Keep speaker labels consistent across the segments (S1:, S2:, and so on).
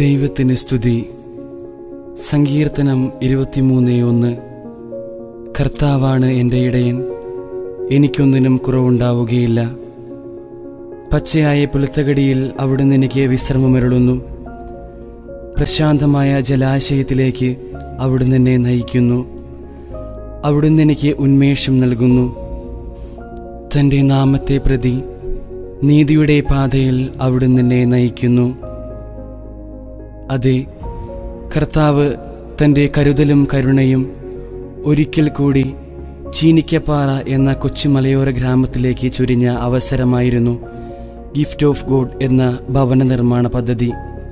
S1: ദൈവത്തിന് സ്തുതി സങ്കീർത്തനം ഇരുപത്തിമൂന്ന് ഒന്ന് കർത്താവാണ് എൻ്റെ ഇടയൻ എനിക്കൊന്നിനും കുറവുണ്ടാവുകയില്ല പച്ചയായ പുലത്തകടിയിൽ അവിടുന്ന് എനിക്ക് വിശ്രമമരുളുന്നു പ്രശാന്തമായ ജലാശയത്തിലേക്ക് അവിടുന്ന് എന്നെ നയിക്കുന്നു അവിടുന്ന് എനിക്ക് ഉന്മേഷം നൽകുന്നു തൻ്റെ നാമത്തെ പ്രതി നീതിയുടെ പാതയിൽ അവിടുന്ന് എന്നെ നയിക്കുന്നു അതെ കർത്താവ് തൻ്റെ കരുതലും കരുണയും ഒരിക്കൽ കൂടി ചീനിക്കപ്പാറ എന്ന കൊച്ചു മലയോര ഗ്രാമത്തിലേക്ക് ചുരിഞ്ഞ അവസരമായിരുന്നു ഗിഫ്റ്റ് ഓഫ് ഗോഡ് എന്ന ഭവന നിർമ്മാണ പദ്ധതി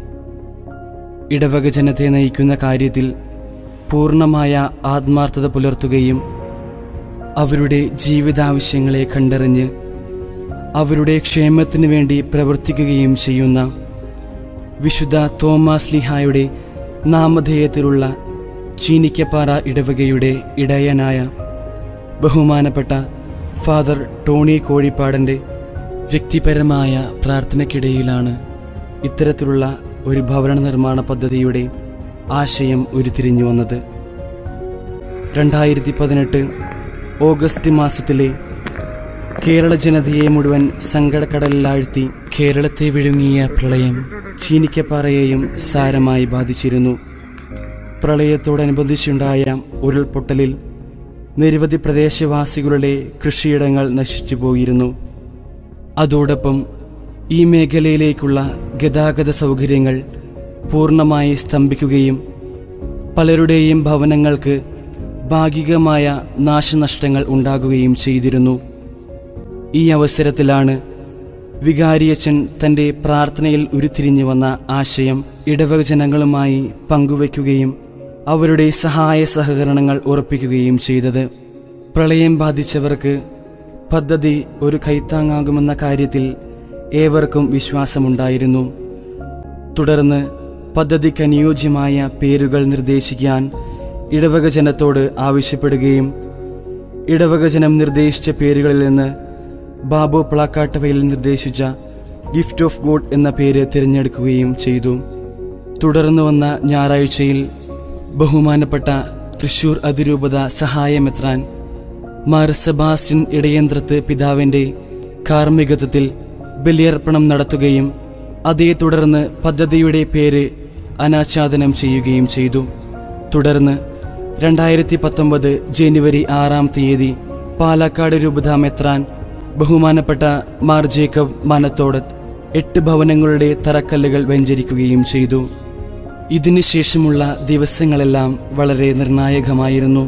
S1: ഇടവക ജനത്തെ നയിക്കുന്ന കാര്യത്തിൽ പൂർണ്ണമായ ആത്മാർത്ഥത പുലർത്തുകയും അവരുടെ ജീവിതാവശ്യങ്ങളെ കണ്ടറിഞ്ഞ് അവരുടെ ക്ഷേമത്തിനു വേണ്ടി പ്രവർത്തിക്കുകയും ചെയ്യുന്ന വിശുദ്ധ തോമാസ് ലിഹായുടെ നാമധേയത്തിലുള്ള ചീനിക്കപ്പാറ ഇടവകയുടെ ഇടയനായ ബഹുമാനപ്പെട്ട ഫാദർ ടോണി കോഴിപ്പാടൻ്റെ വ്യക്തിപരമായ പ്രാർത്ഥനയ്ക്കിടയിലാണ് ഇത്തരത്തിലുള്ള ഒരു ഭവന നിർമ്മാണ പദ്ധതിയുടെ ആശയം ഉരുത്തിരിഞ്ഞു വന്നത് രണ്ടായിരത്തി പതിനെട്ട് ഓഗസ്റ്റ് മാസത്തിലെ കേരള ജനതയെ മുഴുവൻ സങ്കടക്കടലിലാഴ്ത്തി കേരളത്തെ വിഴുങ്ങിയ പ്രളയം ചീനിക്കപ്പാറയെയും സാരമായി ബാധിച്ചിരുന്നു പ്രളയത്തോടനുബന്ധിച്ചുണ്ടായ ഉരുൾപൊട്ടലിൽ നിരവധി പ്രദേശവാസികളുടെ കൃഷിയിടങ്ങൾ നശിച്ചു പോയിരുന്നു അതോടൊപ്പം ഈ മേഖലയിലേക്കുള്ള ഗതാഗത സൗകര്യങ്ങൾ പൂർണ്ണമായി സ്തംഭിക്കുകയും പലരുടെയും ഭവനങ്ങൾക്ക് ഭാഗികമായ നാശനഷ്ടങ്ങൾ ഉണ്ടാകുകയും ചെയ്തിരുന്നു ഈ അവസരത്തിലാണ് വികാരിയച്ചൻ തൻ്റെ പ്രാർത്ഥനയിൽ ഉരുത്തിരിഞ്ഞു വന്ന ആശയം ഇടവക ജനങ്ങളുമായി പങ്കുവയ്ക്കുകയും അവരുടെ സഹായ സഹകരണങ്ങൾ ഉറപ്പിക്കുകയും ചെയ്തത് പ്രളയം ബാധിച്ചവർക്ക് പദ്ധതി ഒരു കൈത്താങ്ങാകുമെന്ന കാര്യത്തിൽ ഏവർക്കും വിശ്വാസമുണ്ടായിരുന്നു തുടർന്ന് പദ്ധതിക്ക് അനുയോജ്യമായ പേരുകൾ നിർദ്ദേശിക്കാൻ ഇടവക ജനത്തോട് ആവശ്യപ്പെടുകയും ഇടവക ജനം നിർദ്ദേശിച്ച പേരുകളിൽ നിന്ന് ബാബു പ്ലാക്കാട്ടവയിൽ നിർദ്ദേശിച്ച ഗിഫ്റ്റ് ഓഫ് ഗോഡ് എന്ന പേര് തിരഞ്ഞെടുക്കുകയും ചെയ്തു തുടർന്ന് വന്ന ഞായറാഴ്ചയിൽ ബഹുമാനപ്പെട്ട തൃശൂർ അതിരൂപത സഹായമെത്രാൻ മാർ സെബാസ്റ്റ്യൻ ഇടയന്ത്രത്ത് പിതാവിൻ്റെ കാർമ്മികത്വത്തിൽ ബലിയർപ്പണം നടത്തുകയും അതേ തുടർന്ന് പദ്ധതിയുടെ പേര് അനാച്ഛാദനം ചെയ്യുകയും ചെയ്തു തുടർന്ന് രണ്ടായിരത്തി പത്തൊമ്പത് ജനുവരി ആറാം തീയതി പാലക്കാട് രൂപത മെത്രാൻ ബഹുമാനപ്പെട്ട മാർ ജേക്കബ് മനത്തോടത്ത് എട്ട് ഭവനങ്ങളുടെ തറക്കല്ലുകൾ വെഞ്ചരിക്കുകയും ചെയ്തു ഇതിനുശേഷമുള്ള ദിവസങ്ങളെല്ലാം വളരെ നിർണായകമായിരുന്നു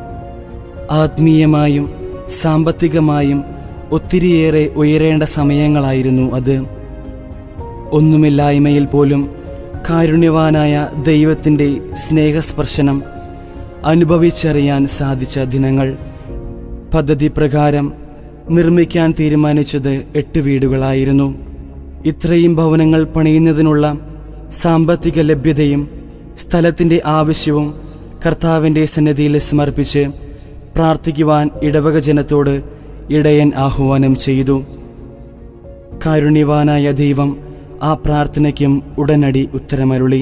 S1: ആത്മീയമായും സാമ്പത്തികമായും ഒത്തിരിയേറെ ഉയരേണ്ട സമയങ്ങളായിരുന്നു അത് ഒന്നുമില്ലായ്മയിൽ പോലും കാരുണ്യവാനായ ദൈവത്തിൻ്റെ സ്നേഹസ്പർശനം അനുഭവിച്ചറിയാൻ സാധിച്ച ദിനങ്ങൾ പദ്ധതി പ്രകാരം നിർമ്മിക്കാൻ തീരുമാനിച്ചത് എട്ട് വീടുകളായിരുന്നു ഇത്രയും ഭവനങ്ങൾ പണിയുന്നതിനുള്ള സാമ്പത്തിക ലഭ്യതയും സ്ഥലത്തിൻ്റെ ആവശ്യവും കർത്താവിൻ്റെ സന്നിധിയിൽ സമർപ്പിച്ച് പ്രാർത്ഥിക്കുവാൻ ഇടവക ജനത്തോട് ഇടയൻ ആഹ്വാനം ചെയ്തു കാരുണ്യവാനായ ദൈവം ആ പ്രാർത്ഥനയ്ക്കും ഉടനടി ഉത്തരമരുളി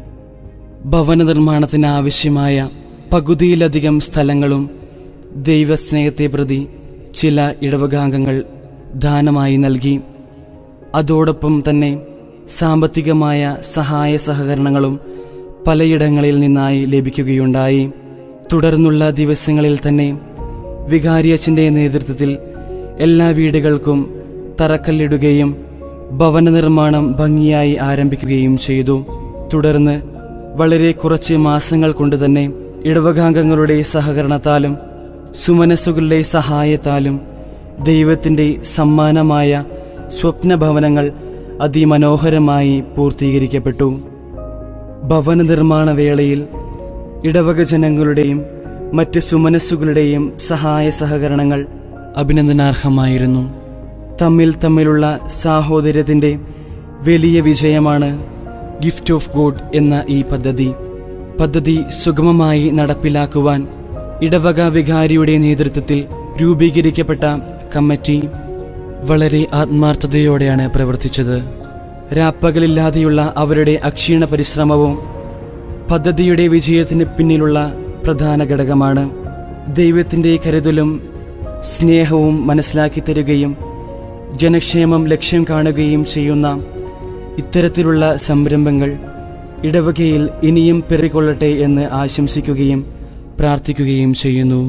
S1: ഭവന നിർമ്മാണത്തിന് ആവശ്യമായ പകുതിയിലധികം സ്ഥലങ്ങളും ദൈവസ്നേഹത്തെ പ്രതി ചില ഇടവകാംഗങ്ങൾ ദാനമായി നൽകി അതോടൊപ്പം തന്നെ സാമ്പത്തികമായ സഹായ സഹകരണങ്ങളും പലയിടങ്ങളിൽ നിന്നായി ലഭിക്കുകയുണ്ടായി തുടർന്നുള്ള ദിവസങ്ങളിൽ തന്നെ വികാരിയച്ഛൻ്റെ നേതൃത്വത്തിൽ എല്ലാ വീടുകൾക്കും തറക്കല്ലിടുകയും ഭവന നിർമ്മാണം ഭംഗിയായി ആരംഭിക്കുകയും ചെയ്തു തുടർന്ന് വളരെ കുറച്ച് മാസങ്ങൾ കൊണ്ട് തന്നെ ഇടവകാംഗങ്ങളുടെ സഹകരണത്താലും സുമനസ്സുകളുടെ സഹായത്താലും ദൈവത്തിൻ്റെ സമ്മാനമായ സ്വപ്ന ഭവനങ്ങൾ അതിമനോഹരമായി പൂർത്തീകരിക്കപ്പെട്ടു ഭവന നിർമ്മാണ വേളയിൽ ഇടവക ജനങ്ങളുടെയും മറ്റ് സുമനസ്സുകളുടെയും സഹായ സഹകരണങ്ങൾ അഭിനന്ദനാർഹമായിരുന്നു തമ്മിൽ തമ്മിലുള്ള സാഹോദര്യത്തിൻ്റെ വലിയ വിജയമാണ് ഗിഫ്റ്റ് ഓഫ് ഗോഡ് എന്ന ഈ പദ്ധതി പദ്ധതി സുഗമമായി നടപ്പിലാക്കുവാൻ ഇടവക വികാരിയുടെ നേതൃത്വത്തിൽ രൂപീകരിക്കപ്പെട്ട കമ്മിറ്റി വളരെ ആത്മാർത്ഥതയോടെയാണ് പ്രവർത്തിച്ചത് രാപ്പകലില്ലാതെയുള്ള അവരുടെ അക്ഷീണ പരിശ്രമവും പദ്ധതിയുടെ വിജയത്തിന് പിന്നിലുള്ള പ്രധാന ഘടകമാണ് ദൈവത്തിൻ്റെ കരുതലും സ്നേഹവും മനസ്സിലാക്കി തരികയും ജനക്ഷേമം ലക്ഷ്യം കാണുകയും ചെയ്യുന്ന ഇത്തരത്തിലുള്ള സംരംഭങ്ങൾ ഇടവകയിൽ ഇനിയും പിറകൊള്ളട്ടെ എന്ന് ആശംസിക്കുകയും പ്രാർത്ഥിക്കുകയും ചെയ്യുന്നു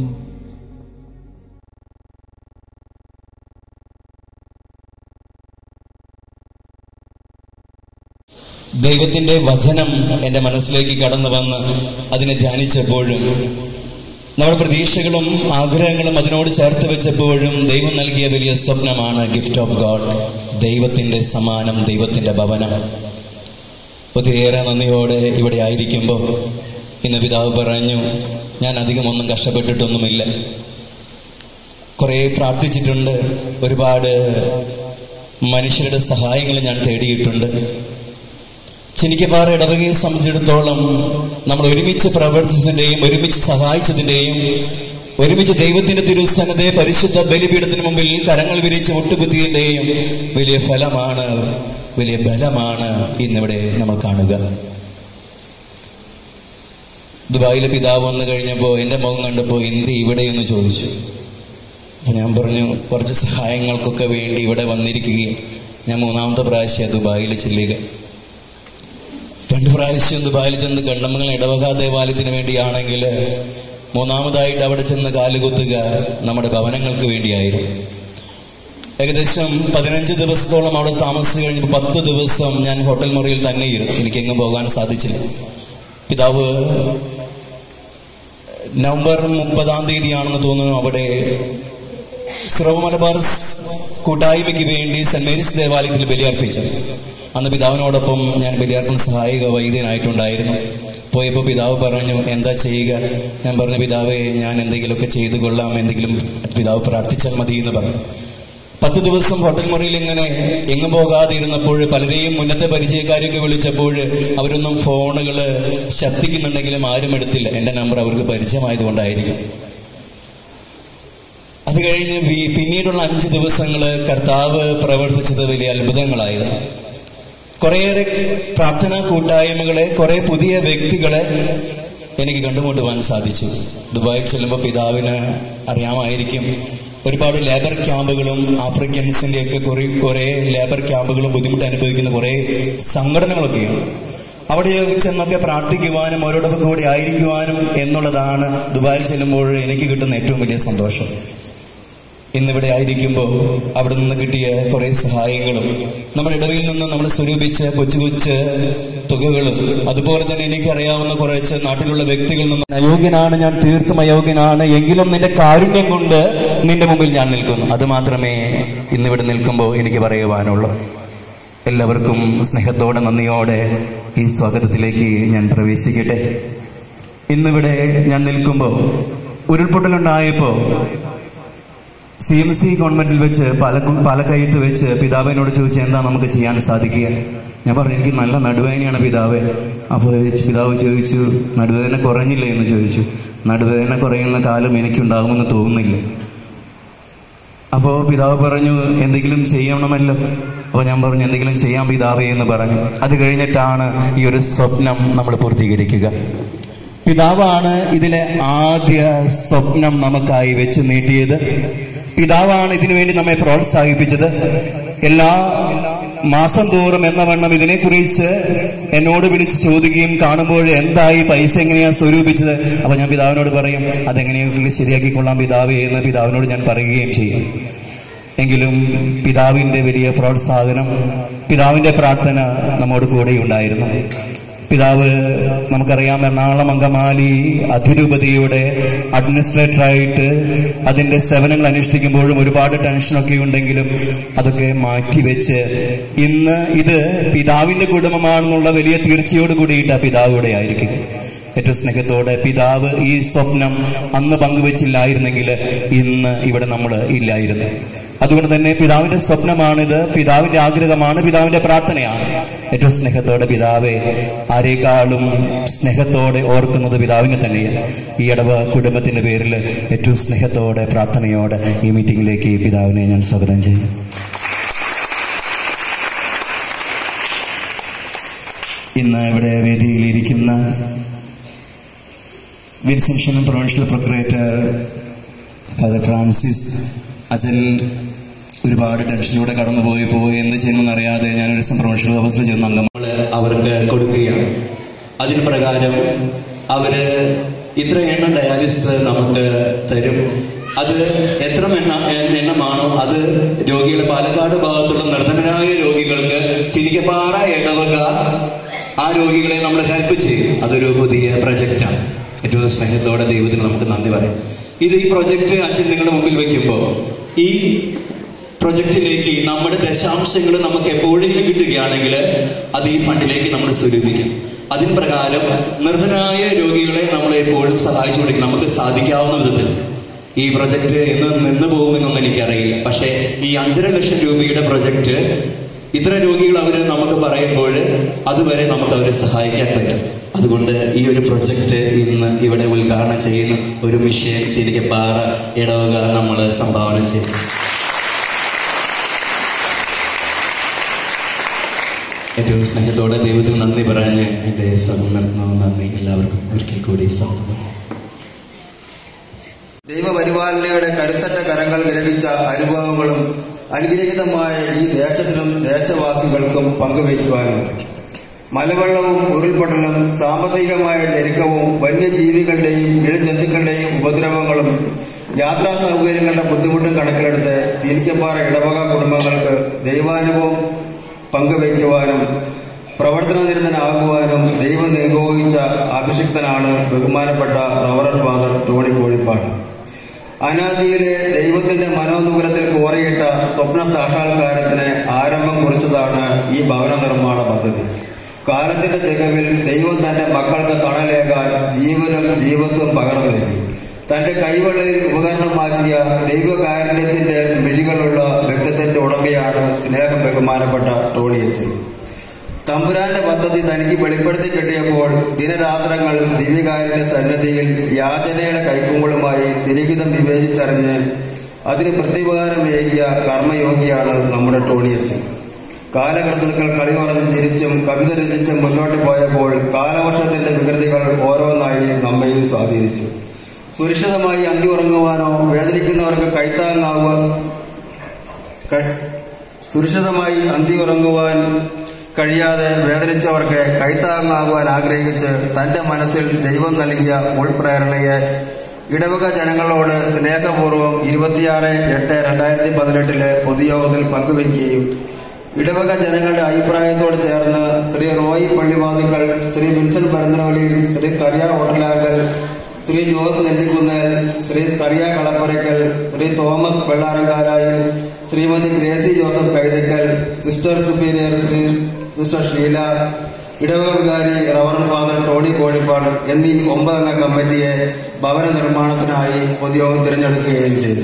S2: ദൈവത്തിന്റെ വചനം എൻ്റെ മനസ്സിലേക്ക് കടന്നു വന്ന് അതിനെ ധ്യാനിച്ചപ്പോഴും നമ്മുടെ പ്രതീക്ഷകളും ആഗ്രഹങ്ങളും അതിനോട് ചേർത്ത് വെച്ചപ്പോഴും ദൈവം നൽകിയ വലിയ സ്വപ്നമാണ് ഗിഫ്റ്റ് ഓഫ് ഗോഡ് ദൈവത്തിന്റെ സമാനം ദൈവത്തിന്റെ ഭവനം ഒത്തിരിയേറെ നന്ദിയോടെ ഇവിടെ ആയിരിക്കുമ്പോൾ ഇന്ന് പിതാവ് പറഞ്ഞു ഞാൻ അധികം ഒന്നും കഷ്ടപ്പെട്ടിട്ടൊന്നുമില്ല കുറേ പ്രാർത്ഥിച്ചിട്ടുണ്ട് ഒരുപാട് മനുഷ്യരുടെ സഹായങ്ങൾ ഞാൻ തേടിയിട്ടുണ്ട് ചിനിക്കപ്പാറ ഇടവകയെ സംബന്ധിച്ചിടത്തോളം നമ്മൾ ഒരുമിച്ച് പ്രവർത്തിച്ചതിന്റെയും ഒരുമിച്ച് സഹായിച്ചതിന്റെയും ഒരുമിച്ച് ദൈവത്തിന്റെ തിരുസന്നതയെ പരിശുദ്ധ ബലിപീഠത്തിന് മുമ്പിൽ കരങ്ങൾ വിരിച്ച് ഒട്ടുകുത്തിയതിന്റെയും വലിയ ഫലമാണ് വലിയ ബലമാണ് ഇന്നിവിടെ നമ്മൾ കാണുക ദുബായിലെ പിതാവ് വന്നു കഴിഞ്ഞപ്പോൾ എൻ്റെ മുഖം കണ്ടപ്പോൾ എന്ത് ഇവിടെ എന്ന് ചോദിച്ചു അപ്പൊ ഞാൻ പറഞ്ഞു കുറച്ച് സഹായങ്ങൾക്കൊക്കെ വേണ്ടി ഇവിടെ വന്നിരിക്കുകയും ഞാൻ മൂന്നാമത്തെ പ്രാവശ്യം ദുബായിൽ ചെല്ലുക രണ്ടു പ്രാവശ്യം ദുബായിൽ ചെന്ന് കണ്ടമംഗലം ഇടവക ദേവാലയത്തിന് വേണ്ടിയാണെങ്കിൽ മൂന്നാമതായിട്ട് അവിടെ ചെന്ന് കാലുകുത്തുക നമ്മുടെ ഭവനങ്ങൾക്ക് വേണ്ടിയായിരുന്നു ഏകദേശം പതിനഞ്ച് ദിവസത്തോളം അവിടെ താമസിച്ചു കഴിഞ്ഞപ്പോൾ പത്ത് ദിവസം ഞാൻ ഹോട്ടൽ മുറിയിൽ തന്നെ ഇരുന്നു എനിക്കെങ്ങും പോകാൻ സാധിച്ചില്ല പിതാവ് നവംബർ മുപ്പതാം തീയതിയാണെന്ന് തോന്നുന്നു അവിടെ സിറോ മലബാർ കൂട്ടായ്മയ്ക്ക് വേണ്ടി സെന്റ് മേരീസ് ദേവാലയത്തിൽ ബലിയർപ്പിച്ചത് അന്ന് പിതാവിനോടൊപ്പം ഞാൻ ബലിയർപ്പണ സഹായിക വൈദ്യനായിട്ടുണ്ടായിരുന്നു പോയപ്പോൾ പിതാവ് പറഞ്ഞു എന്താ ചെയ്യുക ഞാൻ പറഞ്ഞു പിതാവേ ഞാൻ എന്തെങ്കിലുമൊക്കെ ചെയ്തു കൊള്ളാം എന്തെങ്കിലും പിതാവ് പ്രാർത്ഥിച്ചാൽ മതി എന്ന് പറഞ്ഞു പത്ത് ദിവസം ഹോട്ടൽ മുറിയിൽ ഇങ്ങനെ എങ്ങും പോകാതെ ഇരുന്നപ്പോൾ പലരെയും മുന്നത്തെ പരിചയക്കാരെയൊക്കെ വിളിച്ചപ്പോൾ അവരൊന്നും ഫോണുകൾ ശബ്ദിക്കുന്നുണ്ടെങ്കിലും ആരും എടുത്തില്ല എന്റെ നമ്പർ അവർക്ക് പരിചയമായതുകൊണ്ടായിരിക്കും അത് കഴിഞ്ഞ് വി- പിന്നീടുള്ള അഞ്ച് ദിവസങ്ങള് കർത്താവ് പ്രവർത്തിച്ചത് വലിയ അത്ഭുതങ്ങളായിരുന്നു കുറേയേറെ പ്രാർത്ഥനാ കൂട്ടായ്മകളെ കുറെ പുതിയ വ്യക്തികളെ എനിക്ക് കണ്ടുമുട്ടുവാൻ സാധിച്ചു ദുബായിൽ ചെല്ലുമ്പോൾ പിതാവിന് അറിയാമായിരിക്കും ഒരുപാട് ലേബർ ക്യാമ്പുകളും ആഫ്രിക്കൻസിന്റെ ഒക്കെ കുറെ കുറെ ലേബർ ക്യാമ്പുകളും ബുദ്ധിമുട്ട് അനുഭവിക്കുന്ന കുറെ സംഘടനകളൊക്കെയാണ് അവിടെ ചെന്നൊക്കെ പ്രാർത്ഥിക്കുവാനും അവരോടൊപ്പം കൂടി ആയിരിക്കുവാനും എന്നുള്ളതാണ് ദുബായിൽ ചെല്ലുമ്പോൾ എനിക്ക് കിട്ടുന്ന ഏറ്റവും വലിയ സന്തോഷം ഇന്നിവിടെ ആയിരിക്കുമ്പോൾ അവിടെ നിന്ന് കിട്ടിയ കുറെ സഹായങ്ങളും നമ്മുടെ ഇടവയിൽ നിന്ന് നമ്മൾ സ്വരൂപിച്ച കൊച്ചു കൊച്ചു തുകകളും അതുപോലെ തന്നെ എനിക്കറിയാവുന്ന കുറച്ച് നാട്ടിലുള്ള വ്യക്തികളിൽ നിന്ന് അയോഗ്യനാണ് ഞാൻ തീർത്തും അയോഗ്യനാണ് എങ്കിലും നിന്റെ കാരുണ്യം കൊണ്ട് നിന്റെ മുമ്പിൽ ഞാൻ നിൽക്കുന്നു അത് മാത്രമേ ഇന്നിവിടെ നിൽക്കുമ്പോൾ എനിക്ക് പറയുവാനുള്ളൂ എല്ലാവർക്കും സ്നേഹത്തോടെ നന്ദിയോടെ ഈ സ്വാഗതത്തിലേക്ക് ഞാൻ പ്രവേശിക്കട്ടെ ഇന്നിവിടെ ഞാൻ നിൽക്കുമ്പോൾ ഉരുൾപൊട്ടലുണ്ടായപ്പോൾ സി എം സി ഗവൺമെന്റിൽ വെച്ച് പാല പാലക്കയത്ത് വെച്ച് പിതാവിനോട് ചോദിച്ചു എന്താ നമുക്ക് ചെയ്യാൻ സാധിക്കുക ഞാൻ പറഞ്ഞു എനിക്ക് നല്ല നടുവേദനയാണ് പിതാവ് അപ്പോൾ പിതാവ് ചോദിച്ചു നടുവേദന കുറഞ്ഞില്ല എന്ന് ചോദിച്ചു നടുവേദന കുറയുന്ന കാലം എനിക്കുണ്ടാകുമെന്ന് തോന്നുന്നില്ല അപ്പോ പിതാവ് പറഞ്ഞു എന്തെങ്കിലും ചെയ്യണമല്ലോ അപ്പൊ ഞാൻ പറഞ്ഞു എന്തെങ്കിലും ചെയ്യാം പിതാവേ എന്ന് പറഞ്ഞു അത് കഴിഞ്ഞിട്ടാണ് ഈ ഒരു സ്വപ്നം നമ്മൾ പൂർത്തീകരിക്കുക പിതാവാണ് ഇതിലെ ആദ്യ സ്വപ്നം നമുക്കായി വെച്ച് നീട്ടിയത് പിതാവാണ് ഇതിനു വേണ്ടി നമ്മെ പ്രോത്സാഹിപ്പിച്ചത് എല്ലാ മാസം തോറും എന്ന വണ്ണം ഇതിനെക്കുറിച്ച് എന്നോട് വിളിച്ച് ചോദിക്കുകയും കാണുമ്പോൾ എന്തായി പൈസ എങ്ങനെയാ സ്വരൂപിച്ചത് അപ്പൊ ഞാൻ പിതാവിനോട് പറയും അതെങ്ങനെയെങ്കിലും ശരിയാക്കിക്കൊള്ളാം പിതാവേ എന്ന് പിതാവിനോട് ഞാൻ പറയുകയും ചെയ്യും എങ്കിലും പിതാവിന്റെ വലിയ പ്രോത്സാഹനം പിതാവിന്റെ പ്രാർത്ഥന നമ്മോട് കൂടെ ഉണ്ടായിരുന്നു പിതാവ് നമുക്കറിയാം എറണാകുളം അങ്കമാലി അതിരൂപതയുടെ അഡ്മിനിസ്ട്രേറ്ററായിട്ട് അതിന്റെ സേവനങ്ങൾ അനുഷ്ഠിക്കുമ്പോഴും ഒരുപാട് ടെൻഷനൊക്കെ ഉണ്ടെങ്കിലും അതൊക്കെ മാറ്റിവെച്ച് ഇന്ന് ഇത് പിതാവിന്റെ കുടുംബമാണെന്നുള്ള വലിയ തീർച്ചയോട് കൂടിയിട്ട് ആ പിതാവ് ഇവിടെ ആയിരിക്കും ഏറ്റവും സ്നേഹത്തോടെ പിതാവ് ഈ സ്വപ്നം അന്ന് പങ്കുവച്ചില്ലായിരുന്നെങ്കിൽ ഇന്ന് ഇവിടെ നമ്മൾ ഇല്ലായിരുന്നു അതുകൊണ്ട് തന്നെ പിതാവിന്റെ സ്വപ്നമാണിത് പിതാവിന്റെ ആഗ്രഹമാണ് പിതാവിന്റെ പ്രാർത്ഥനയാണ് ഏറ്റവും സ്നേഹത്തോടെ പിതാവെ ആരേക്കാളും സ്നേഹത്തോടെ ഓർക്കുന്നത് പിതാവിനെ തന്നെയാണ് ഈ ഇടവ കുടുംബത്തിന്റെ പേരിൽ ഏറ്റവും സ്നേഹത്തോടെ പ്രാർത്ഥനയോടെ ഈ മീറ്റിംഗിലേക്ക് ഈ പിതാവിനെ ഞാൻ സ്വാഗതം ചെയ്യും ഇന്ന് ഇവിടെ വേദിയിൽ ഇരിക്കുന്ന Vincentian provincial procurator father Francis അച്ഛൻ ഒരുപാട് ടെൻഷനിലൂടെ കടന്നുപോയി പോയി എന്ത് ചെയ്യണമെന്ന് അറിയാതെ ഞാനൊരു ദിവസം പ്രൊവിൻഷ്യൽ ഓഫീസിൽ ചെന്ന് അംഗങ്ങൾ അവർക്ക് കൊടുക്കുകയാണ് അതിന് പ്രകാരം അവര് ഇത്ര എണ്ണം ഡയാലിസിസ് നമുക്ക് തരും അത് എത്ര എണ്ണ എണ്ണമാണോ അത് രോഗികളെ പാലക്കാട് ഭാഗത്തുള്ള നിർധനരായ രോഗികൾക്ക് ചിരിക്കപ്പാറ ഇടവക ആ രോഗികളെ നമ്മൾ ഹെൽപ്പ് ചെയ്യും അതൊരു പുതിയ പ്രൊജക്റ്റാണ് ഏറ്റവും സ്നേഹത്തോടെ ദൈവത്തിന് നമുക്ക് നന്ദി പറയാം ഇത് ഈ പ്രൊജക്റ്റ് അച്ഛൻ നിങ്ങളുടെ മുമ്പിൽ വെക്കുമ്പോൾ ഈ പ്രൊജക്റ്റിലേക്ക് നമ്മുടെ ദശാംശങ്ങൾ നമുക്ക് എപ്പോഴെങ്കിലും കിട്ടുകയാണെങ്കിൽ അത് ഈ ഫണ്ടിലേക്ക് നമ്മൾ സ്വരൂപിക്കും അതിന് പ്രകാരം നിർധനായ രോഗികളെ നമ്മൾ എപ്പോഴും സഹായിച്ചുകൊണ്ടിരിക്കും നമുക്ക് സാധിക്കാവുന്ന വിധത്തിൽ ഈ പ്രൊജക്റ്റ് എന്ന് നിന്ന് പോകുമെന്നൊന്നും എനിക്കറിയില്ല പക്ഷേ ഈ അഞ്ചര ലക്ഷം രൂപയുടെ പ്രൊജക്റ്റ് ഇത്ര രോഗികൾ അവർ നമുക്ക് പറയുമ്പോൾ അതുവരെ നമുക്ക് അവരെ സഹായിക്കാൻ പറ്റും അതുകൊണ്ട് ഈ ഒരു പ്രൊജക്റ്റ് ഇന്ന് ഇവിടെ ഉദ്ഘാടനം ചെയ്യുന്ന ഒരു മിഷൻ ചിരിക്കപ്പാറ ഇടവക നമ്മൾ സംഭാവന ചെയ്യും ഏറ്റവും സ്നേഹത്തോടെ ദൈവത്തിന് നന്ദി പറഞ്ഞ് എൻ്റെ സമയം നിർത്തുന്നു നന്ദി എല്ലാവർക്കും ഒരിക്കൽ കൂടി സമയം
S3: ദൈവപരിപാലനയുടെ കരുത്തറ്റ കരങ്ങൾ വിരമിച്ച അനുഭവങ്ങളും അനുഗ്രഹീതമായ ഈ ദേശത്തിനും ദേശവാസികൾക്കും പങ്കുവയ്ക്കുവാനുണ്ട് മലവെള്ളവും ഉരുൾപൊട്ടലും സാമ്പത്തികമായ ഞെരുക്കവും വന്യജീവികളുടെയും ഇഴജന്തുക്കളുടെയും ഉപദ്രവങ്ങളും യാത്രാ സൗകര്യങ്ങളുടെ ബുദ്ധിമുട്ടും കണക്കിലെടുത്ത് ചീനിക്കപ്പാറ ഇടവക കുടുംബങ്ങൾക്ക് ദൈവാനുഭവം പങ്കുവയ്ക്കുവാനും പ്രവർത്തന നിരതനാകുവാനും ദൈവം നിയോഗിച്ച അഭിഷിക്തനാണ് ബഹുമാനപ്പെട്ട റവറൻ ഫാദർ ടോണി കോഴിപ്പാട് അനാദിയിലെ ദൈവത്തിന്റെ മനോനുഗ്രത്തിൽ കോറിയിട്ട സ്വപ്ന സാക്ഷാത്കാരത്തിന് ആരംഭം കുറിച്ചതാണ് ഈ ഭവന നിർമ്മാണ പദ്ധതി കാലത്തിന്റെ തികവിൽ ദൈവം തന്റെ മക്കൾക്ക് തണലേകാൻ ജീവനും ജീവസും പകർന്നു നൽകി തന്റെ കൈവെള്ളയിൽ ഉപകരണമാക്കിയ ദൈവകാരുണ്യത്തിന്റെ മിഴികളുള്ള വ്യക്തിത്വത്തിന്റെ ഉടമയാണ് സ്നേഹം ബഹുമാനപ്പെട്ട ടോണി അച്ഛൻ തമ്പുരാന്റെ പദ്ധതി തനിക്ക് വെളിപ്പെടുത്തി കിട്ടിയപ്പോൾ ദിനരാത്രങ്ങൾ ദിവ്യകാരന്റെ സന്നദ്ധിയിൽ യാചനയുടെ കൈക്കുങ്ങളുമായി തിരികിതം വിവേചിച്ചറിഞ്ഞ് അതിന് പ്രത്യുപകാരമേകിയ കർമ്മയോഗിയാണ് നമ്മുടെ ടോണിയച്ചൻ കാലകൃതകൾ കളി പറഞ്ഞ് ചിരിച്ചും കവിത രചിച്ചും മുന്നോട്ട് പോയപ്പോൾ കാലവർഷത്തിന്റെ വികൃതികൾ ഓരോന്നായി നമ്മയും സ്വാധീനിച്ചു സുരക്ഷിതമായി അന്തി ഉറങ്ങുവാനോ വേദനിക്കുന്നവർക്ക് കൈത്താങ്ങാവുക ക- സുരക്ഷിതമായി അന്തി ഉറങ്ങുവാൻ കഴിയാതെ വേദനിച്ചവർക്ക് കൈത്താങ്ങാകുവാൻ ആഗ്രഹിച്ച് തന്റെ മനസ്സിൽ ദൈവം നൽകിയ ഉൾപ്രേരണയെ ഇടവക ജനങ്ങളോട് സ്നേഹപൂർവ്വം ഇരുപത്തിയാറ് എട്ട് രണ്ടായിരത്തി പതിനെട്ടിലെ പൊതുയോഗത്തിൽ പങ്കുവയ്ക്കുകയും ഇടവക ജനങ്ങളുടെ അഭിപ്രായത്തോട് ചേർന്ന് Shri Roy പള്ളിവാതിക്കൽ Shri Vincent Paranthanoli Shri Kariyar Hottalakal Shri Jose Nellikkunnel Shri Kariya Kalappurakkal Shri Thomas Vellarankarayil Shrimati Gracy Joseph Kaithakkal sister superior Shri sister Sheela ഇടവക വികാരി റവറൻ ഫാദർ ടോണി കോഴിപ്പാട് എന്നീ ഒമ്പതംഗ കമ്മിറ്റിയെ ഭവന നിർമ്മാണത്തിനായി പൊതുയോഗം തിരഞ്ഞെടുക്കുകയും ചെയ്തു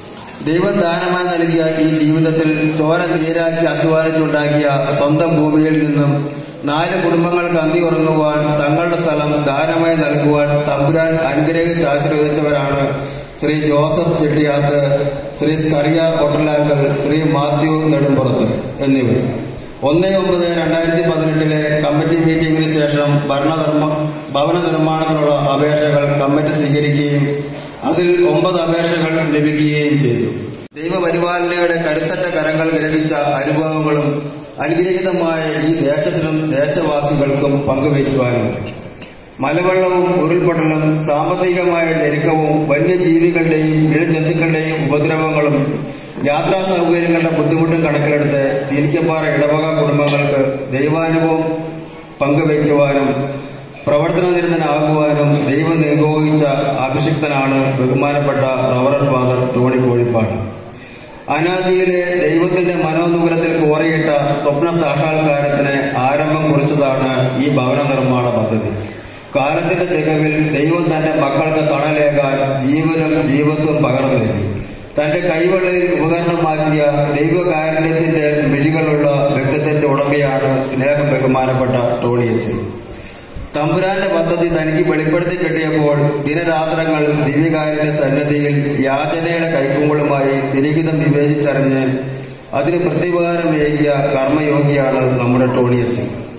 S3: ദൈവം ദാനമായി നൽകിയ ഈ ജീവിതത്തിൽ ചോര നീരാക്കി അധ്വാനിച്ചുണ്ടാക്കിയ സ്വന്തം ഭൂമിയിൽ നിന്നും നാല് കുടുംബങ്ങൾക്ക് അന്തി ഉറങ്ങുവാൻ തങ്ങളുടെ സ്ഥലം ദാനമായി നൽകുവാൻ തമ്പുരാൻ അനുഗ്രഹിച്ച് ആശീർവദിച്ചവരാണ് ശ്രീ ജോസഫ് ചെട്ടിയാത്ത് ശ്രീ സ്കറിയ കൊട്ടലാക്കൽ ശ്രീ മാത്യു നെടുമ്പുറത്ത് എന്നിവർ ഒന്ന് ഒമ്പത് രണ്ടായിരത്തി പതിനെട്ടിലെ കമ്മിറ്റി മീറ്റിംഗിന് ശേഷം ഭരണനിർമ്മ ഭവന നിർമ്മാണത്തിനുള്ള അപേക്ഷകൾ കമ്മിറ്റി സ്വീകരിക്കുകയും അതിൽ ഒമ്പത് അപേക്ഷകൾ ലഭിക്കുകയും ചെയ്തു ദൈവപരിപാലനയുടെ കരുത്തറ്റ കരങ്ങൾ വിരമിച്ച അനുഭവങ്ങളും അനുഗ്രഹീതമായ ഈ ദേശത്തിനും ദേശവാസികൾക്കും പങ്കുവയ്ക്കുവാനുണ്ട് മലവെള്ളവും ഉരുൾപൊട്ടലും സാമ്പത്തികമായ ഞെരുക്കവും വന്യജീവികളുടെയും ഇഴജന്തുക്കളുടെയും ഉപദ്രവങ്ങളും യാത്രാ സൗകര്യങ്ങളുടെ ബുദ്ധിമുട്ടും കണക്കിലെടുത്ത് ചീനിക്കപ്പാറ ഇടവക കുടുംബങ്ങൾക്ക് ദൈവാനുഭവം പങ്കുവയ്ക്കുവാനും പ്രവർത്തന നിരതനാകുവാനും ദൈവം നിയോഗിച്ച അഭിഷിക്തനാണ് ബഹുമാനപ്പെട്ട റവറൻ ഫാദർ ടോണി കോഴിപ്പാട് അനാദിയിലെ ദൈവത്തിന്റെ മനോനുഗ്രത്തിൽ കോറിയിട്ട സ്വപ്ന സാക്ഷാത്കാരത്തിന് ആരംഭം കുറിച്ചതാണ് ഈ ഭവന നിർമ്മാണ പദ്ധതി കാലത്തിന്റെ തികവിൽ ദൈവം തന്റെ മക്കൾക്ക് തണലേകാൻ ജീവനും ജീവസും പകർന്നു നൽകി തന്റെ കൈവെള്ളയിൽ ഉപകരണമാക്കിയ ദൈവകാരുണ്യത്തിന്റെ മിഴികളുള്ള വ്യക്തിത്വത്തിന്റെ ഉടമയാണ് സ്നേഹം ബഹുമാനപ്പെട്ട ടോണി അച്ഛൻ തമ്പുരാന്റെ പദ്ധതി തനിക്ക് വെളിപ്പെടുത്തി കിട്ടിയപ്പോൾ ദിനരാത്രങ്ങൾ ദിവ്യകാരന്റെ സന്നദ്ധിയിൽ യാചനയുടെ കൈക്കുങ്ങളുമായി തിരികിതം വിവേചിച്ചറിഞ്ഞ് അതിന് പ്രത്യുപകാരമേകിയ കർമ്മയോഗിയാണ് നമ്മുടെ ടോണിയച്ചൻ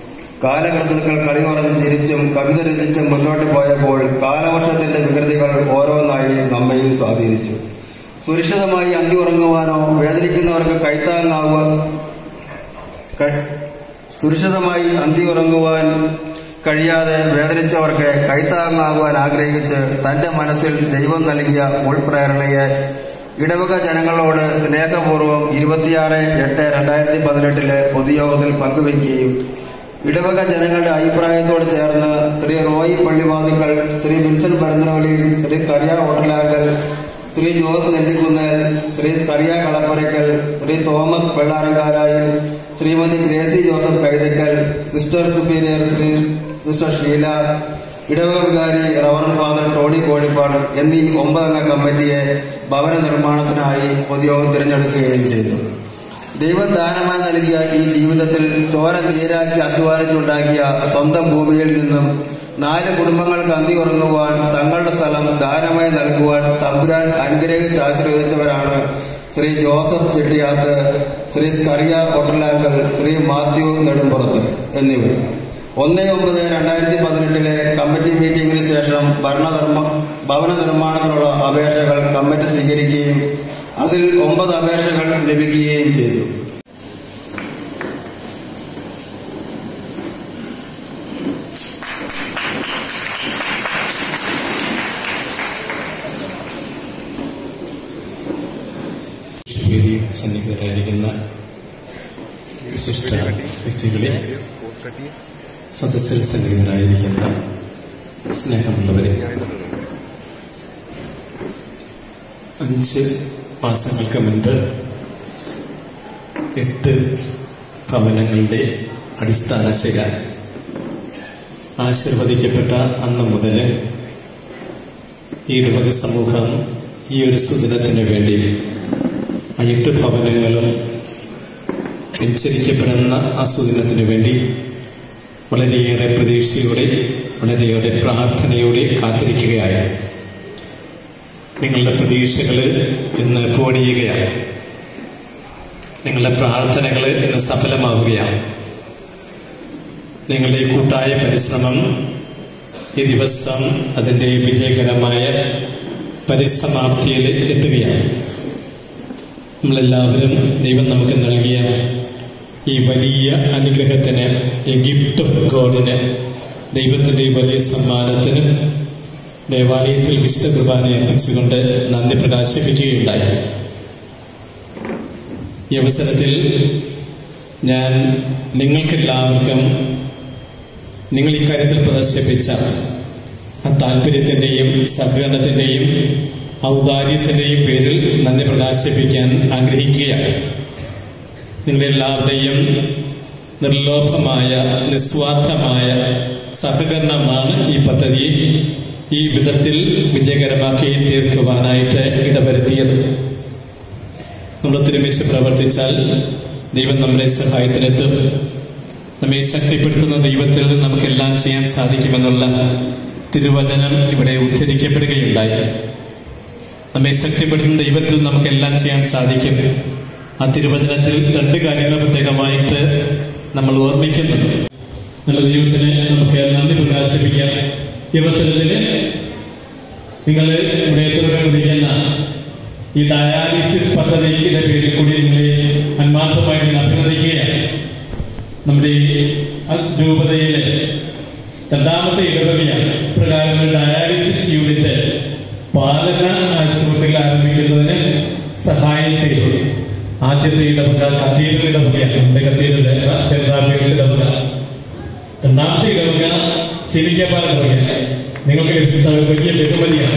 S3: കാലകൃത്തുക്കൾ കളി പറഞ്ഞ് ചിരിച്ചും കവിത രചിച്ചും മുന്നോട്ട് പോയപ്പോൾ കാലവർഷത്തിന്റെ വികൃതികൾ ഓരോന്നായി നമ്മയും സ്വാധീനിച്ചു സുരക്ഷിതമായി അന്തി ഉറങ്ങുവാനോ വേദനിക്കുന്നവർക്ക് കൈത്താങ്ങാവുക ക- സുരക്ഷിതമായി അന്തി ഉറങ്ങുവാൻ കഴിയാതെ വേദനിച്ചവർക്ക് കൈത്താങ്ങാകുവാൻ ആഗ്രഹിച്ച് തന്റെ മനസ്സിൽ ദൈവം നൽകിയ ഉൾപ്രേരണയെ ഇടവക ജനങ്ങളോട് സ്നേഹപൂർവ്വം ഇരുപത്തിയാറ് എട്ട് രണ്ടായിരത്തി പതിനെട്ടിലെ പൊതുയോഗത്തിൽ പങ്കുവയ്ക്കുകയും ഇടവക ജനങ്ങളുടെ അഭിപ്രായത്തോട് ചേർന്ന് Shri Roy പള്ളിവാതിക്കൽ Shri Vincent Paranthanoli Shri Kariya Hottalankal Shri Jose Nellikkunnel Shri Kariya Kalappurakkal Shri Thomas Vellarankarayil Shrimati Gracy Joseph Kaithakkal sister superior Shri sister Sheela ഇടവക വികാരി റവറൻ ഫാദർ ടോണി കോഴിപ്പാട് എന്നീ ഒമ്പതംഗ കമ്മിറ്റിയെ ഭവന നിർമ്മാണത്തിനായി പൊതുയോഗം തിരഞ്ഞെടുക്കുകയും ചെയ്തു ദൈവം ദാനമായി നൽകിയ ഈ ജീവിതത്തിൽ ചോര നീരാക്കി അധ്വാനിച്ചുണ്ടാക്കിയ സ്വന്തം ഭൂമിയിൽ നിന്നും നാല് കുടുംബങ്ങൾക്ക് അന്തി ഉറങ്ങുവാൻ തങ്ങളുടെ സ്ഥലം ദാനമായി നൽകുവാൻ തമ്പുരാൻ അനുഗ്രഹിച്ച് ആശീർവദിച്ചവരാണ് ശ്രീ ജോസഫ് ചെട്ടിയാത്ത് ശ്രീ സ്കറിയ ഒട്ടലാങ്കൽ ശ്രീ മാത്യു നെടുമ്പുറത്ത് എന്നിവർ ഒന്ന് ഒമ്പത് രണ്ടായിരത്തി പതിനെട്ടിലെ കമ്മിറ്റി മീറ്റിംഗിന് ശേഷം ഭരണധർമ്മ ഭവന നിർമ്മാണത്തിനുള്ള അപേക്ഷകൾ കമ്മിറ്റി സ്വീകരിക്കുകയും അതിൽ ഒമ്പത് അപേക്ഷകൾ ലഭിക്കുകയും ചെയ്തു
S4: വേദി സന്നിഹിതരായിരിക്കുന്ന വിശിഷ്ട വ്യക്തികളെ സദസ്സിൽ സന്നിഹിതരായിരിക്കുന്ന സ്നേഹമുള്ളവരെ അഞ്ച് മാസങ്ങൾക്ക് മുൻപ് എട്ട് ഭവനങ്ങളുടെ അടിസ്ഥാന ശില ആശീർവദിക്കപ്പെട്ട അന്ന് മുതൽ ഈ ലോക സമൂഹം ഈ ഒരു സുദിനത്തിന് വേണ്ടി ആ എട്ട് ഭവനങ്ങളും വെഞ്ചരിക്കപ്പെടുന്ന ആ സുദിനത്തിന് വേണ്ടി വളരെയേറെ പ്രതീക്ഷയോടെ വളരെയേറെ പ്രാർത്ഥനയോടെ കാത്തിരിക്കുകയായി നിങ്ങളുടെ പ്രതീക്ഷകൾ ഇന്ന് പൂണിയുകയാണ് നിങ്ങളുടെ പ്രാർത്ഥനകൾ ഇന്ന് സഫലമാവുകയാണ് നിങ്ങളുടെ ഈ കൂട്ടായ പരിശ്രമം ഈ ദിവസം അതിന്റെ വിജയകരമായ പരിസമാപ്തിയിൽ എത്തുകയാണ് നമ്മളെല്ലാവരും ദൈവം നമുക്ക് നൽകിയ ഈ വലിയ അനുഗ്രഹത്തിന് ഈ ഗിഫ്റ്റ് ഓഫ് ഗോഡിന് ദൈവത്തിന്റെ ഈ വലിയ സമ്മാനത്തിന് ദേവാലയത്തിൽ വിശുദ്ധ കുർബാന അർപ്പിച്ചുകൊണ്ട് നന്ദി പ്രകാശിപ്പിക്കുകയുണ്ടായി ഈ അവസരത്തിൽ ഞാൻ നിങ്ങൾക്കെല്ലാവർക്കും നിങ്ങൾ ഇക്കാര്യത്തിൽ പ്രദർശിപ്പിച്ച ആ താല്പര്യത്തിന്റെയും സഹകരണത്തിന്റെയും ഔദാര്യത്തിന്റെയും പേരിൽ നന്ദി പ്രകാശിപ്പിക്കാൻ ആഗ്രഹിക്കുകയാണ് നിങ്ങളുടെ എല്ലാവരുടെയും നിർലോഭമായ നിസ്വാർത്ഥമായ സഹകരണമാണ് ഈ പദ്ധതി ഈ വിധത്തിൽ വിജയകരമാക്കി തീർക്കുവാനായിട്ട് ഇടവരുത്തിയത് നമ്മൾ ഒരുമിച്ച് പ്രവർത്തിച്ചാൽ ദൈവം നമ്മുടെ സഹായത്തിലെത്തും നമ്മെ ശക്തിപ്പെടുത്തുന്ന ദൈവത്തിൽ നിന്ന് നമുക്കെല്ലാം ചെയ്യാൻ സാധിക്കുമെന്നുള്ള തിരുവചനം ഇവിടെ ഉദ്ധരിക്കപ്പെടുകയുണ്ടായി നമ്മെ ശക്തിപ്പെടുത്തുന്ന ദൈവത്തിൽ നമുക്കെല്ലാം ചെയ്യാൻ സാധിക്കും ആ തിരുവചനത്തിൽ രണ്ട് കാര്യങ്ങൾ പ്രത്യേകമായിട്ട് നമ്മൾ ഓർമ്മിക്കുന്നുണ്ട് നല്ല ദൈവത്തിന് നമുക്ക് നന്ദി പ്രകാശിപ്പിക്കാം ഈ അവസരത്തില് നിങ്ങൾ ഇവിടെ തുടർന്നുകൊണ്ടിരിക്കുന്ന ഈ ഡയാലിസിസ് പദ്ധതിയുടെ പേരിൽ കൂടി നിങ്ങളെ ആത്മാർത്ഥമായിട്ട് അഭിനന്ദിക്കുകയാണ് നമ്മുടെ ഈ രൂപതയിലെ രണ്ടാമത്തെ ഇടവകയാണ് ഇപ്രകാരം ഒരു ഡയാലിസിസ് യൂണിറ്റ് പാലക ആശുപത്രിയിൽ ആരംഭിക്കുന്നതിന് സഹായം ചെയ്തു ആദ്യത്തെ ഇടവക കത്തീഡ്രൽ ഇടവകയാണ് നമ്മുടെ കത്തീഡ്രൽ സെന്റ് റാഫേൽസ് ഇടവക രണ്ടാമത്തെ ഇടവക ചിരിക്കപ്പാൽ ഇടവകയാണ് നിങ്ങൾക്ക് ലഭിക്കുന്ന ഒരു വലിയ ബഹുമതിയാണ്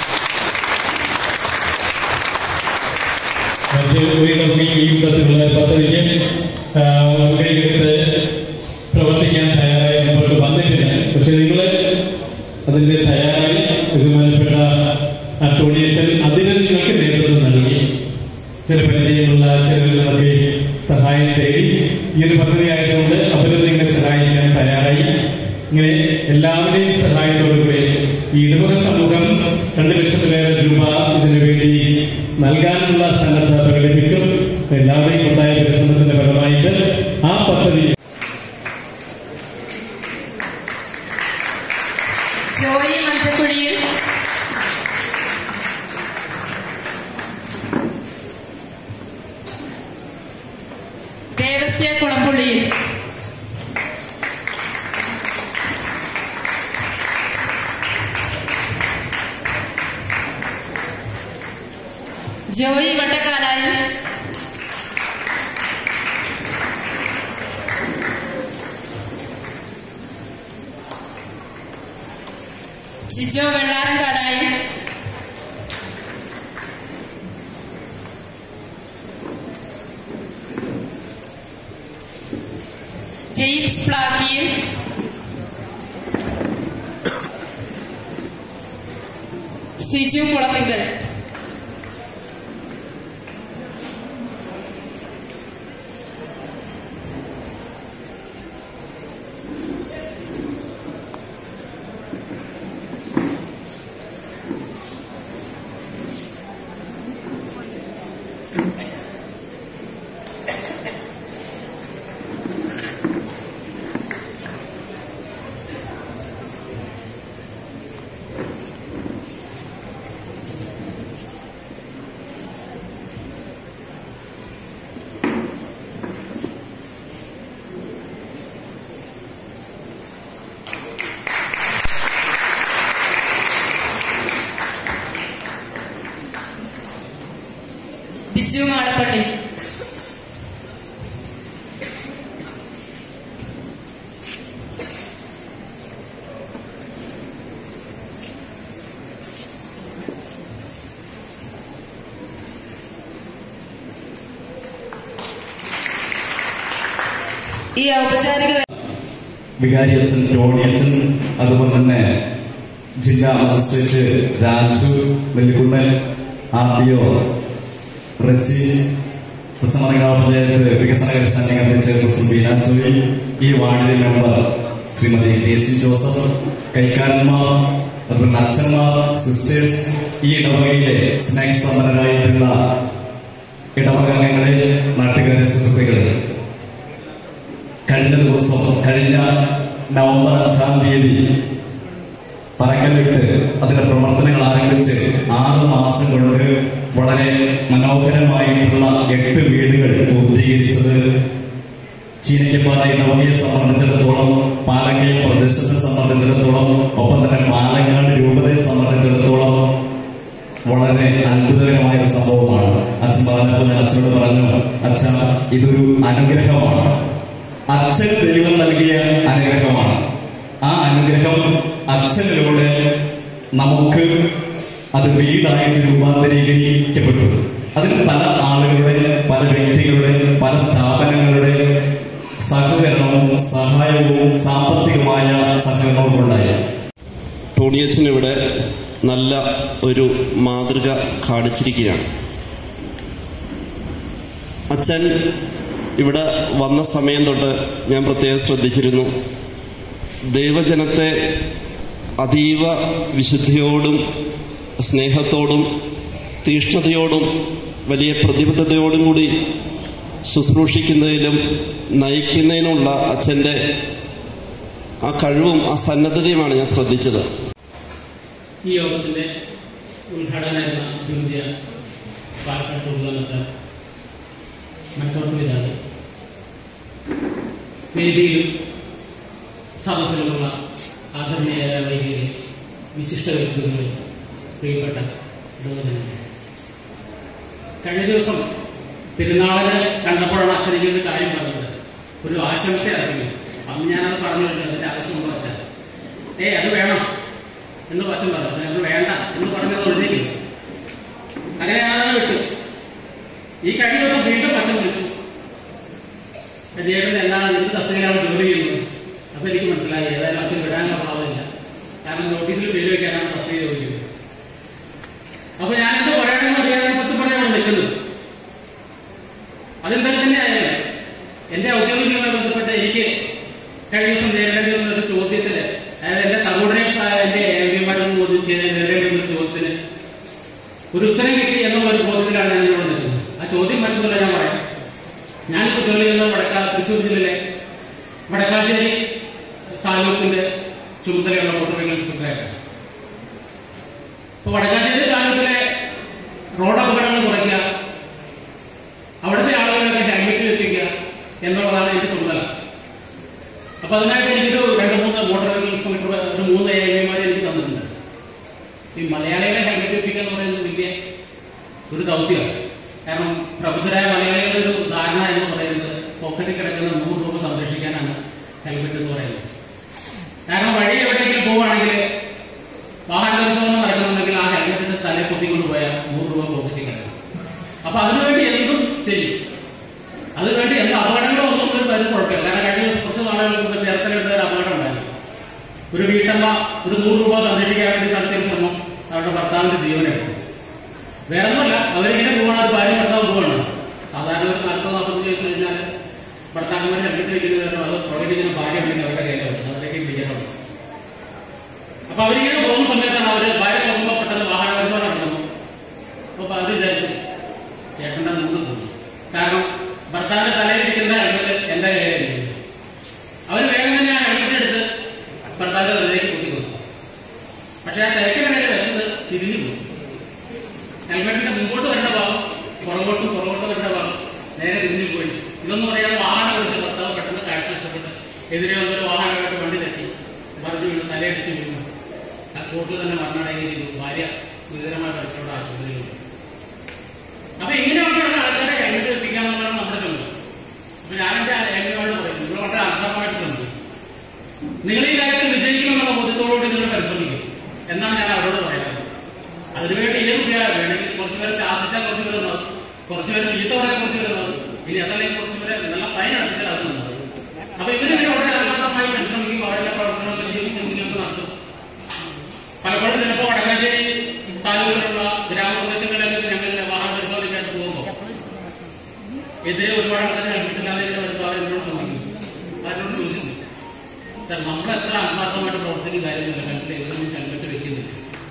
S4: മറ്റ് ഒരു ഇടവകയും ഈ വിധത്തിലുള്ള പദ്ധതിക്ക് ആ, മുൻകൈയെടുത്ത് പ്രവർത്തിക്കാൻ തയ്യാറായി മുമ്പോട്ട് വന്നിട്ടില്ല പക്ഷെ നിങ്ങൾ അതിന്റെ തയ്യാറായി ബഹുമാനപ്പെട്ട ആ ടോണിയച്ചൻ അതിന് നിങ്ങൾക്ക് നേതൃത്വം നൽകി ചില പരിചയമുള്ള ചിലരിൽ നിന്നൊക്കെ സഹായം തേടി ഈ ഒരു പദ്ധതി ആയതുകൊണ്ട് അവരും നിങ്ങളെ സഹായിക്കാൻ തയ്യാറായി ഇങ്ങനെ എല്ലാവരുടെയും സഹായത്തോടുകൂടി ഈ ഇടവക സമൂഹം രണ്ട് ലക്ഷത്തിലേറെ രൂപ ഇതിനു വേണ്ടി നൽകാനുള്ള സന്നദ്ധ പ്രകടിപ്പിച്ചു എല്ലാവരെയും ഉണ്ടായ പരിശ്രമത്തിന്റെ ഫലമായിട്ട് ആ പദ്ധതി
S5: ദേവസ്യ കുളമ്പുള്ളിയിൽ ജോയി വട്ടക്കാലായി ജിജോ വെള്ളാരംകാലായി ജെയിംസ് പ്ലാക്കിയിൽ സിജു കുളത്തിങ്കൽ ബിജു മാടപ്പള്ളി ഈ ഔപചാരിക
S6: വികാരി അച്ഛൻ ടോണി അച്ഛൻ അതുപോലെ തന്നെ ജില്ലാ magistrate Raju Nellikkunnan R T O റച്ചി പ്രസമനകാവ് പഞ്ചായത്ത് വികസന standing committee chairperson Beena Joy ഈ വാർഡിലെ member Shrimati K C Joseph കൈക്കാരന്മാർ അതുപോലെ അച്ഛന്മാർ സിസ്റ്റേഴ്സ് ഈ ഇടവകയിലെ സ്നേഹ സമ്പന്നരായിട്ടുള്ള ഇടവകാംഗങ്ങളെ നാട്ടുകാരെ സുഹൃത്തുക്കളെ കഴിഞ്ഞ ദിവസം കഴിഞ്ഞ നവംബർ അഞ്ചാം തീയതി പറക്കലിട്ട് അതിന്റെ പ്രവർത്തനങ്ങൾ ആരംഭിച്ച് ആറ് മാസം കൊണ്ട് വളരെ മനോഹരമായിട്ടുള്ള എട്ട് വീടുകൾ പൂർത്തീകരിച്ചത് ചീനയ്ക്കപ്പാറ ഇടവകയെ സംബന്ധിച്ചിടത്തോളം പാലക്കയം പ്രദേശത്തെ സംബന്ധിച്ചിടത്തോളം ഒപ്പം തന്നെ പാലക്കാട് രൂപതയെ സംബന്ധിച്ചിടത്തോളം വളരെ അത്ഭുതകരമായ ഒരു സംഭവമാണ് അച്ഛൻ പറഞ്ഞപ്പോൾ ഞാൻ അച്ഛനോട് പറഞ്ഞു അച്ഛ ഇതൊരു അനുഗ്രഹമാണ് അച്ഛന് ദൈവം നൽകിയ അനുഗ്രഹമാണ് ആ അനുഗ്രഹം അച്ഛനിലൂടെ നമുക്ക് അത് വീടായിട്ട് രൂപാന്തരീകരിക്കപ്പെട്ടു അതിന് പല ആളുകളുടെ പല വ്യക്തികളുടെ പല സ്ഥാപനങ്ങളുടെ സഹകരണവും സഹായവും സാമ്പത്തികമായ സഹകരണവും ഉണ്ടായി
S7: ടോണിയച്ചൻ ഇവിടെ നല്ല ഒരു മാതൃക കാണിച്ചിരിക്കുകയാണ് അച്ഛൻ ഇവിടെ വന്ന സമയം തൊട്ട് ഞാൻ പ്രത്യേകം ശ്രദ്ധിച്ചിരുന്നു ദൈവജനത്തെ അതീവ വിശുദ്ധിയോടും സ്നേഹത്തോടും തീഷ്ണതയോടും വലിയ പ്രതിബദ്ധതയോടും കൂടി ശുശ്രൂഷിക്കുന്നതിലും നയിക്കുന്നതിനുള്ള അച്ഛൻ്റെ ആ കഴിവും ആ സന്നദ്ധതയുമാണ് ഞാൻ ശ്രദ്ധിച്ചത്
S8: ഈ യോഗത്തിന്റെ ഉദ്ഘാടന ഇന്ത്യ പാലക്കാട് ഉള്ളമെത്ത മറ്റൊരുവിധാണ് വേദിയിലും സദസ്സിലുമുള്ള ആദരണീയരായ വൈദ്യുതി വിശിഷ്ട വ്യക്തികൾ പ്രിയപ്പെട്ട ഇടവജനങ്ങൾ കഴിഞ്ഞ ദിവസം പെരുന്നാളിന് കണ്ടപ്പോഴാണ് അച്ഛൻ എനിക്ക് ഒരു കാര്യം പറഞ്ഞത് ഒരു ആശംസ അറിയിക്കും അന്ന് ഞാനത് പറഞ്ഞു കഴിഞ്ഞു അതിന്റെ ആവശ്യമുള്ള അച്ഛൻ ഏ അത് വേണം എന്ന് അച്ഛൻ പറഞ്ഞു അത് വേണ്ട എന്ന് പറഞ്ഞത് ഒഴിഞ്ഞേക്ക് അങ്ങനെ ഞാനത് വിട്ടു ഈ കഴിഞ്ഞ ദിവസം വീണ്ടും അച്ഛൻ വിളിച്ചു ജേട്ടൻ എന്താണ് എന്ത് തസ്തികയിലാണ് ജോലി ചെയ്യുന്നത് അപ്പൊ എനിക്ക് മനസ്സിലായി ഏതായാലും അച്ഛൻ വിടാനുള്ള ഭാവമില്ല കാരണം നോട്ടീസിൽ പേര് വെക്കാനാണ് തസ്തിക ചോദിക്കുന്നത് അപ്പൊ ഞാനെന്ത് പറയണമെന്ന് അറിയാതെ സത്യം പറഞ്ഞാണ് നിൽക്കുന്നത് അതെന്തായാലും തന്നെ ആയാലും എന്റെ ഔദ്യോഗിക ജീവിതവുമായി ബന്ധപ്പെട്ട് എനിക്ക് കഴിഞ്ഞ ദിവസം നേരിടേണ്ടി വന്ന ഒരു ചോദ്യത്തിന് അതായത് എന്റെ സബോർഡിനേറ്റ്സ് ആയ എന്റെ എം പിമാരൊന്നും ചോദ്യം ചെയ്ത് നേരിടേണ്ടി വന്ന ഒരു ചോദ്യത്തിന് ഒരു ഉത്തരം കിട്ടി എന്നുള്ള ഒരു ബോധത്തിലാണ് ഞാൻ ഇവിടെ നിൽക്കുന്നത് ആ ചോദ്യം മറ്റൊന്നുമില്ല ഞാൻ പറയാം ഞാനിപ്പോൾ ജോലി ചെയ്യുന്ന വടക്കാ തൃശ്ശൂർ ജില്ലയിലെ വടക്കാഞ്ചേരി താലൂക്കിന്റെ ചുമതലയുള്ള മോട്ടോർ ഇൻസ്പെക്ടറായിട്ടാണ് ഇപ്പൊ വടക്കാഞ്ചേരി താലൂക്കിലെ റോഡ് അപകടങ്ങൾ കുറയ്ക്കുക അവിടുത്തെ ആളുകളൊക്കെ ഹെൽമെറ്റ് എത്തിക്കുക എന്നുള്ളതാണ് എന്റെ ചുമതല അപ്പൊ അതിനായിട്ട് എനിക്കൊരു രണ്ട് മൂന്ന് മോട്ടോർ വെഹിക്കിൾ ഇൻസ്പെക്ടർ ഒരു മൂന്ന് എ ഐമാരെ എനിക്ക് തന്നിട്ടുണ്ട് ഈ മലയാളികളെ ഹെൽമെറ്റ് വെപ്പിക്കുക എന്ന് പറയുന്നത് വലിയ ഒരു ദൗത്യമാണ് കാരണം പ്രബുദ്ധരായ മലയാളികളുടെ ഒരു ധാരണ എന്ന് പറയുന്നത് പോക്കറ്റിൽ കിടക്കുന്ന നൂറ് രൂപ സംരക്ഷിക്കാനാണ് ഹെൽമെറ്റ് എന്ന് പറയുന്നത് കാരണം വഴി എവിടെയെങ്കിലും പോവുകയാണെങ്കിൽ വാഹന പരിശോധന നടക്കുന്നുണ്ടെങ്കിൽ ആ ഹെൽമെറ്റിന്റെ തലയിൽ കുത്തിക്കൊണ്ട് പോയാൽ നൂറ് രൂപ പോക്കറ്റിൽ കിടക്കും അപ്പൊ അതിനുവേണ്ടി എന്തും ചെയ്യും അതിനുവേണ്ടി എന്ത് അപകടങ്ങളോ ഒന്നും ഒരു തരും കുഴപ്പമില്ല കാരണം കഴിഞ്ഞ ദിവസം കുറച്ച് നാളുകൾക്ക് മുമ്പ് ചേർത്തലയുടെ ഒരു അപകടം ഉണ്ടായിരുന്നു ഒരു വീട്ടമ്മ ഒരു നൂറ് രൂപ സംരക്ഷിക്കാൻ വേണ്ടി നടത്തിയ ശ്രമം അവരുടെ ഭർത്താവിന്റെ ജീവനെടുത്തു വേറെ ഒന്നുമല്ല അവരിങ്ങനെ പോകണം ഒരു ഭാര്യ ഭർത്താവ് പോകണം സാധാരണ ഒരു നാൽപ്പത് നാൽപ്പത്തഞ്ച് വയസ്സ് കഴിഞ്ഞാൽ ഭർത്താക്കന്മാർ ഹെൽമെറ്റ് വയ്ക്കുന്നവരോ അത് പുറകിലിങ്ങനെ ഭാര്യ ഉണ്ടെങ്കിൽ അവരുടെ കയ്യിലാണ് അവരേക്ക് പിടിക്കാറുണ്ട് അപ്പൊ അവരിങ്ങനെ പോകുന്ന സമയത്താണ് അവര് ഭാര്യ നോക്കുമ്പോൾ പെട്ടെന്ന് വാഹന പരിശോധന നടക്കുന്നു അപ്പൊ അവര് വിചാരിച്ചു ചേട്ടന്റെ നൂറ് തോന്നി കാരണം ഭർത്താവിന്റെ തലയിലിരിക്കുന്ന ഹെൽമെറ്റ് എന്റെ കയ്യിലായിരിക്കും അവര് വേഗം തന്നെ ആ ഹെൽമെറ്റ് എടുത്ത് ഭർത്താവിന്റെ തലയിലേക്ക് കുത്തി കൊടുത്തു പക്ഷെ ആ തിരക്കിനിടയിൽ വെച്ചത് തിരിഞ്ഞു പോയി ഹെൽമെറ്റിന്റെ മുമ്പോട്ട് വരേണ്ട ഭാഗം പുറകോട്ടും പുറകോട്ട് വരേണ്ട ഭാഗം നേരെ തിരിഞ്ഞു പോയി ഇതൊന്നും പറയാതെ വാഹനം വിളിച്ച് ഭർത്താവ് പെട്ടെന്ന് കാഴ്ച നഷ്ടപ്പെട്ട് എതിരെ വന്നൊരു വാഹനമായിട്ട് വണ്ടി തെറ്റി പറഞ്ഞു വീണ് തലയടിച്ച് വീണു ആ സ്പോട്ടിൽ തന്നെ മരണമടയുകയും ചെയ്തു ഭാര്യ ഗുരുതരമായ പരിസരയുടെ ആശുപത്രിയിലുണ്ട് അപ്പൊ ഇങ്ങനെയൊക്കെയുള്ള ആൾക്കാരെ ഹെൽമെറ്റ് എത്തിക്കുക എന്നുള്ളതാണ് നമ്മുടെ ചുമതല അപ്പൊ ഞാൻ എന്റെ ഏകനോട് പറയുന്നു നിങ്ങൾ വളരെ അർത്ഥമായിട്ട് ശ്രമിക്കും നിങ്ങൾ ഈ കാര്യത്തിൽ വിജയിക്കുമെന്നുള്ള ബോധ്യത്തോടുകൂടി നിങ്ങൾ പരിശ്രമിക്കും എന്നാണ് ഞാൻ അവരോട് പറയുന്നത് അതിനുവേണ്ടി ഏത് ഉപയോഗം വേണമെങ്കിൽ കുറച്ച് പേരെ ശാസിച്ചാൽ കുറച്ച് പേര് നന്നാവും കുറച്ച് പേര് ചീത്ത പറയാൻ കുറച്ച് പേര് നന്നാവും ഇനി അതല്ലെങ്കിൽ കുറച്ച് പേരെ നല്ല ഫൈൻ അടച്ചാൽ അത് നന്നാവും അപ്പൊ ഇവരിങ്ങനെ വളരെ ആത്മാർത്ഥമായി പരിശ്രമിക്കും അവരുടെ പ്രവർത്തനങ്ങൾ ചെയ്യും ചിന്തിക്കുന്നത് നടത്തും പലപ്പോഴും ചിലപ്പോൾ വടക്കാഞ്ചേരി താലൂക്കിലുള്ള ഗ്രാമപ്രദേശങ്ങളിലൊക്കെ ഞങ്ങൾ വാഹന പരിശോധനയ്ക്കായിട്ട് പോകുമ്പോൾ എതിരെ ഒരുപാട് ആൾക്കാർ ഹെൽമെറ്റില്ലാതെ വരുമ്പോൾ അവരെന്നോട് ചോദിക്കും അവരോട് ചോദിച്ചു സാർ നമ്മൾ എത്ര ആത്മാർത്ഥമായിട്ട് പ്രവർത്തിക്കുന്ന കാര്യമില്ല ഹെൽമെറ്റ് ഏതൊന്നും ഹെൽമെറ്റ് വെക്കുന്നില്ല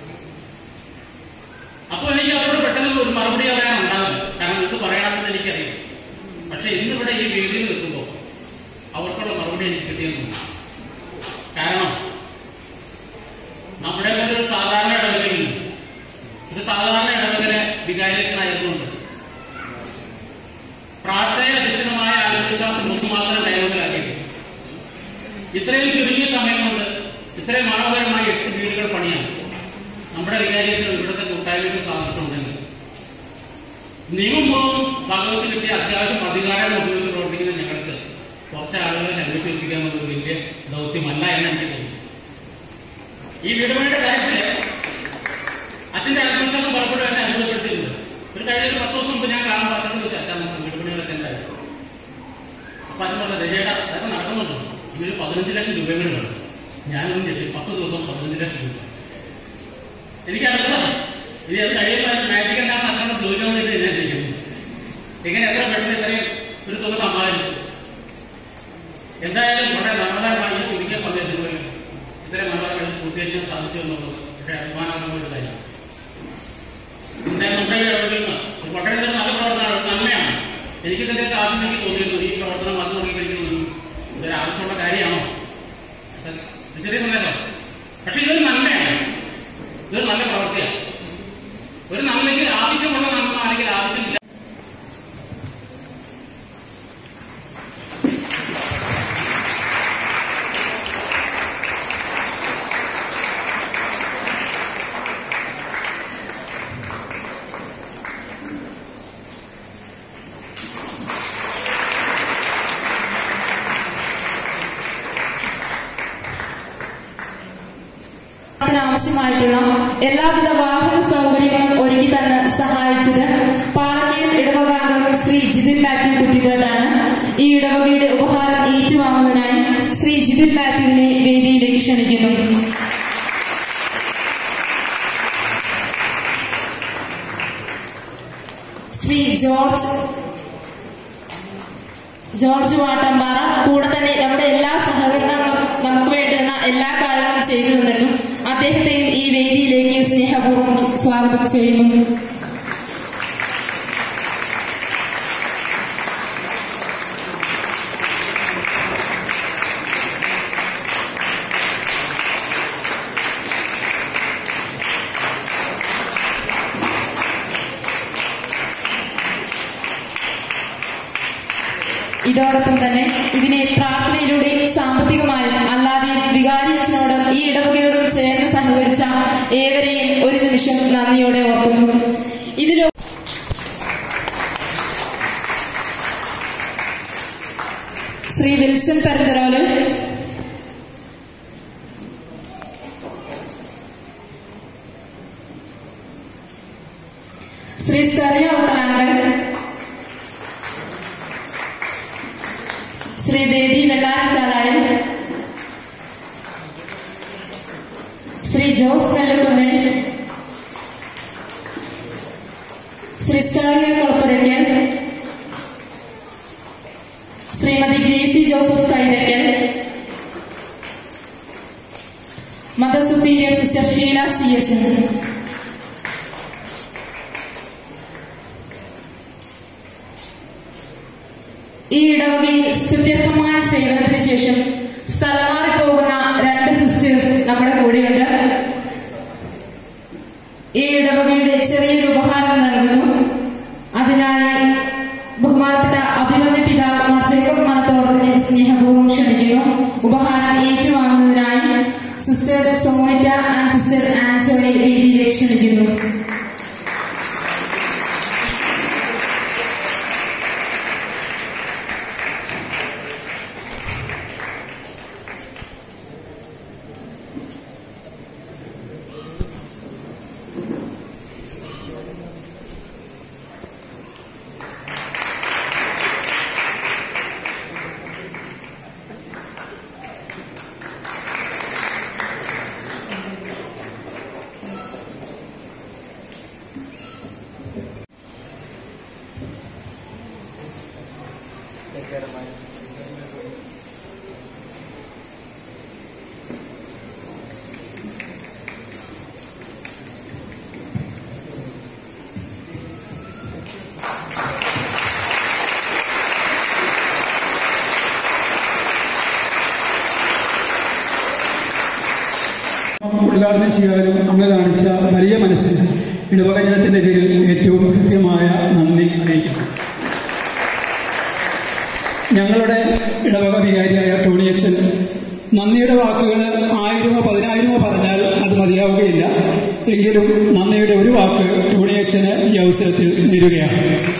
S8: അപ്പൊ എനിക്ക് അവരോട് പെട്ടെന്ന് ഒരു മറുപടി പറയാൻ ഉണ്ടാകും കാരണം ഇത് പറയണമെന്ന് എനിക്കറിയാം പക്ഷെ ഇന്നിവിടെ ഈ വേദിയിൽ നിൽക്കുമ്പോൾ അവർക്കുള്ള മറുപടി എനിക്ക് കിട്ടിയെന്നു കാരണം നമ്മുടെ പോലെ ഒരു സാധാരണ ഇടവകയിൽ ഒരു സാധാരണ ഇടവകരെ വികാരിച്ചനായതുകൊണ്ട് പ്രാർത്ഥന അധിഷ്ഠിതമായ ആത്മവിശ്വാസം ഒന്ന് മാത്രം കൈവശലാക്കിയിട്ട് ഇത്രയും ചുരുങ്ങിയ സമയം കൊണ്ട് ഇത്രയും മനോഹരമായ എട്ട് വീടുകൾ പണിയാണ് നമ്മുടെ വികാരിയച്ഛൻ ഇവിടുത്തെ കൂട്ടായ്മയ്ക്ക് സാധിച്ചിട്ടുണ്ടെങ്കിൽ നിയമവും ഭഗവത് കിട്ടിയ അത്യാവശ്യം അധികാരം ഉപയോഗിച്ച് പ്രവർത്തിക്കുന്ന ഞങ്ങൾക്ക് കുറച്ച് ആളുകളെ ഹെൽമെറ്റ് എത്തിക്കുക എന്നത് വലിയ ദൗത്യമല്ല എന്ന് എനിക്ക് തോന്നുന്നു ഈ വീടുപണിയുടെ കാര്യത്തില് അച്ഛന്റെ ആത്മവിശ്വാസം പലപ്പോഴും എന്നെ അനുഭവപ്പെടുത്തിയിട്ടുണ്ട് ഒരു കഴിഞ്ഞ ഒരു പത്ത് ദിവസം മുമ്പ് ഞാൻ കാണാൻ പറഞ്ഞത് വെച്ച് അച്ഛൻ നമുക്ക് വീടുപണികളൊക്കെ എന്തായാലും അപ്പൊ അച്ഛൻ പറഞ്ഞത് ചേട്ടാ അതൊക്കെ നടക്കുന്നുണ്ട് ഇതൊരു പതിനഞ്ച് ലക്ഷം രൂപ കൂടി വേണം ഞാനൊന്നും ചെല്ലി പത്ത് ദിവസം പതിനഞ്ച് ലക്ഷം രൂപ എനിക്ക് അത്ഭുതം ഇനി അത് കഴിയുമ്പോൾ മാജിക് എന്താണെന്ന് അച്ഛനോട് ചോദിക്കാൻ വേണ്ടിയിട്ട് ഞാൻ ചെയ്യുന്നു എങ്ങനെ എത്ര പെട്ടെന്ന് ഇത്രയും ഒരു തുക സമ്പാദിച്ചു എന്തായാലും വളരെ മനോഹരമായി ഈ ചുരുങ്ങിയ സമയത്തിനുള്ളിൽ ഇത്രയും മനോഹരമായി പൂർത്തീകരിക്കാൻ സാധിച്ചു എന്നുള്ളത് വളരെ അഭിമാനകരമായ ഒരു കാര്യം നമ്മുടെ നമ്മുടെ ഇടവകളിൽ നിന്ന് വളരെ നല്ല പ്രവർത്തനമാണ് ഒരു നന്മയാണ് എനിക്ക് ഇതിന്റെ ആദ്യം എനിക്ക് തോന്നിയിരുന്നു ഈ പ്രവർത്തനം വന്നു തുടങ്ങിക്കഴിഞ്ഞു ഇതൊരു ആവശ്യമുള്ള കാര്യമാണോ തിരിച്ചറിയുന്നില്ലല്ലോ പക്ഷെ ഇതൊരു നന്മയാണ് ഇതൊരു നല്ല പ്രവൃത്തിയാണ് ഒരു നന്മയ്ക്ക് ആവശ്യമുള്ള നന്മ അല്ലെങ്കിൽ ആവശ്യമില്ല
S5: ആവശ്യമായിട്ടുള്ള എല്ലാവിധ വാഹന സൗകര്യങ്ങളും ഒരുക്കി തന്ന് സഹായിച്ചത് പാലക്കയം ഇടവകാംഗം ശ്രീ ജിതിൻ മാത്യു കുറ്റിക്കാട്ടാണ് ഈ ഇടവകയുടെ ഉപഹാരം ഏറ്റുവാങ്ങുന്നതിനായി ശ്രീ ജിതിൻ മാത്യുവിനെ വേദിയിലേക്ക് ക്ഷണിക്കുന്നു ശ്രീ ജോർജ് ജോർജ് വാട്ടമ്പാറ കൂടെ തന്നെ നമ്മുടെ എല്ലാ സഹകരണങ്ങളും നമുക്ക് വേണ്ടുന്ന എല്ലാ കാര്യങ്ങളും ചെയ്തു തന്നിരുന്നു അദ്ദേഹത്തെയും ഈ വേദിയിലേക്ക് സ്നേഹപൂർവ്വം സ്വാഗതം ചെയ്യുന്നു ഇതോടൊപ്പം തന്നെ ഇതിനെ പ്രാർത്ഥനയിലൂടെ സാമ്പത്തികമായും അല്ലാതെ വികാരിയച്ഛനോടും ഈ ഇടവകയോടും ചേർന്ന് സഹകരിച്ച ഏവരെയും ഒരു നിമിഷം നന്ദിയോടെ ഓർക്കുന്നു ഇതിലോ Shri Wilson Paranthorol Shri Skariya Ottanankal Shri Devi Vellarakkalayal Shri Jose Nellukunnel Shri Stalia Kolappurakkal Shrimati Gracy Joseph Kairakkal mother superior sister Sheela C S ഈ ഇടവകയിൽ സ്തുത്യർഹമായ സേവനത്തിന് ശേഷം സ്ഥലം മാറി പോകുന്ന രണ്ട് സിസ്റ്റേഴ്സ് നമ്മുടെ കൂടെയുണ്ട് ഈ ഇടവകയുടെ ചെറിയൊരു ഉപഹാരം നൽകുന്നു അതിനായി ബഹുമാനപ്പെട്ട അഭിമന്യ പിതാവ് മാർ ജേക്കബ് മനത്തോടത്തിനെ സ്നേഹപൂർവ്വം ക്ഷണിക്കുന്നു ഉപഹാരം ഏറ്റുവാങ്ങുന്നതിനായി സിസ്റ്റർ സോണിറ്റ ആൻഡ് സിസ്റ്റർ ആൻസോയെ വേദിയിലേക്ക് ക്ഷണിക്കുന്നു
S9: ഉദ്ഘാടനം ചെയ്യാനും അങ്ങ് കാണിച്ച വലിയ മനസ്സിന് ഇടവക ജനത്തിന്റെ പേരിൽ ഏറ്റവും കൃത്യമായ നന്ദി അറിയിക്കുന്നു ഞങ്ങളുടെ ഇടവക വികാരിയായ ടോണിയച്ചൻ നന്ദിയുടെ വാക്കുകൾ ആയിരമോ പതിനായിരമോ പറഞ്ഞാൽ അത് മതിയാവുകയില്ല എങ്കിലും നന്ദിയുടെ ഒരു വാക്ക് ടോണിയച്ചന് ഈ അവസരത്തിൽ നേരുകയാണ്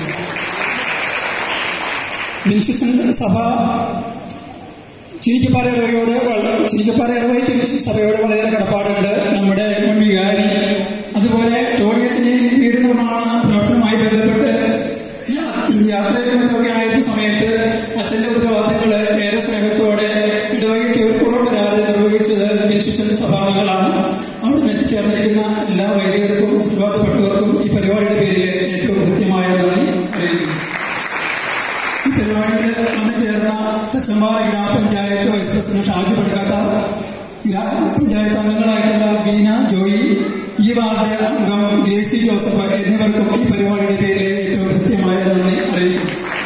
S9: വിൻസിസൺ സഭ ചിരിക്കപ്പാറ ഇടവകയോട് വള- ചിരിക്കപ്പാറ ഇടവകയ്ക്ക് വിൻസിസൺ സഭയോട് വളരെ കടപ്പാടുണ്ട് നമ്മുടെ മുൻ വികാരി അതുപോലെ ടോണിയച്ചനെ വീട് നിർമ്മാണ പ്രവർത്തനവുമായി ബന്ധപ്പെട്ട് യാ- യാത്രയിലുമൊക്കെ ആയിരുന്ന സമയത്ത് അച്ഛന്റെ ഉത്തരവാദിത്തങ്ങൾ ഏറെ സ്നേഹത്തോടെ ഇടവകയ്ക്ക് ഒരു കുറവ് വരാതെ നിർവഹിച്ചത് വിൻസിസൺ സഭാംഗങ്ങളാണ് അവിടെ എത്തിച്ചേർന്നിരിക്കുന്ന എല്ലാ വൈദികർക്കും ഉത്തരവാദിത്തപ്പെട്ടവർക്കും ഈ പരിപാടിയുടെ പേരിൽ ഏറ്റവും കൃത്യമായ നന്ദി അറിയിക്കുന്നു ഈ പരിപാടിയിൽ വന്നു ചേർന്ന തച്ചമ്പാറ ഗ്രാമപഞ്ചായത്ത് വൈസ് പ്രസിഡന്റ് ഷാജു പടുക്കാത്ത ഗ്രാമപഞ്ചായത്ത് അംഗങ്ങളായിട്ടുള്ള ബീന ജോയി ഈ വാർഡ് അംഗം ഗ്രേസി ജോസഫ് എന്നിവർക്കും ഈ പരിപാടിയുടെ പേരിൽ ഏറ്റവും കൃത്യമായ നന്ദി അറിയിക്കുന്നു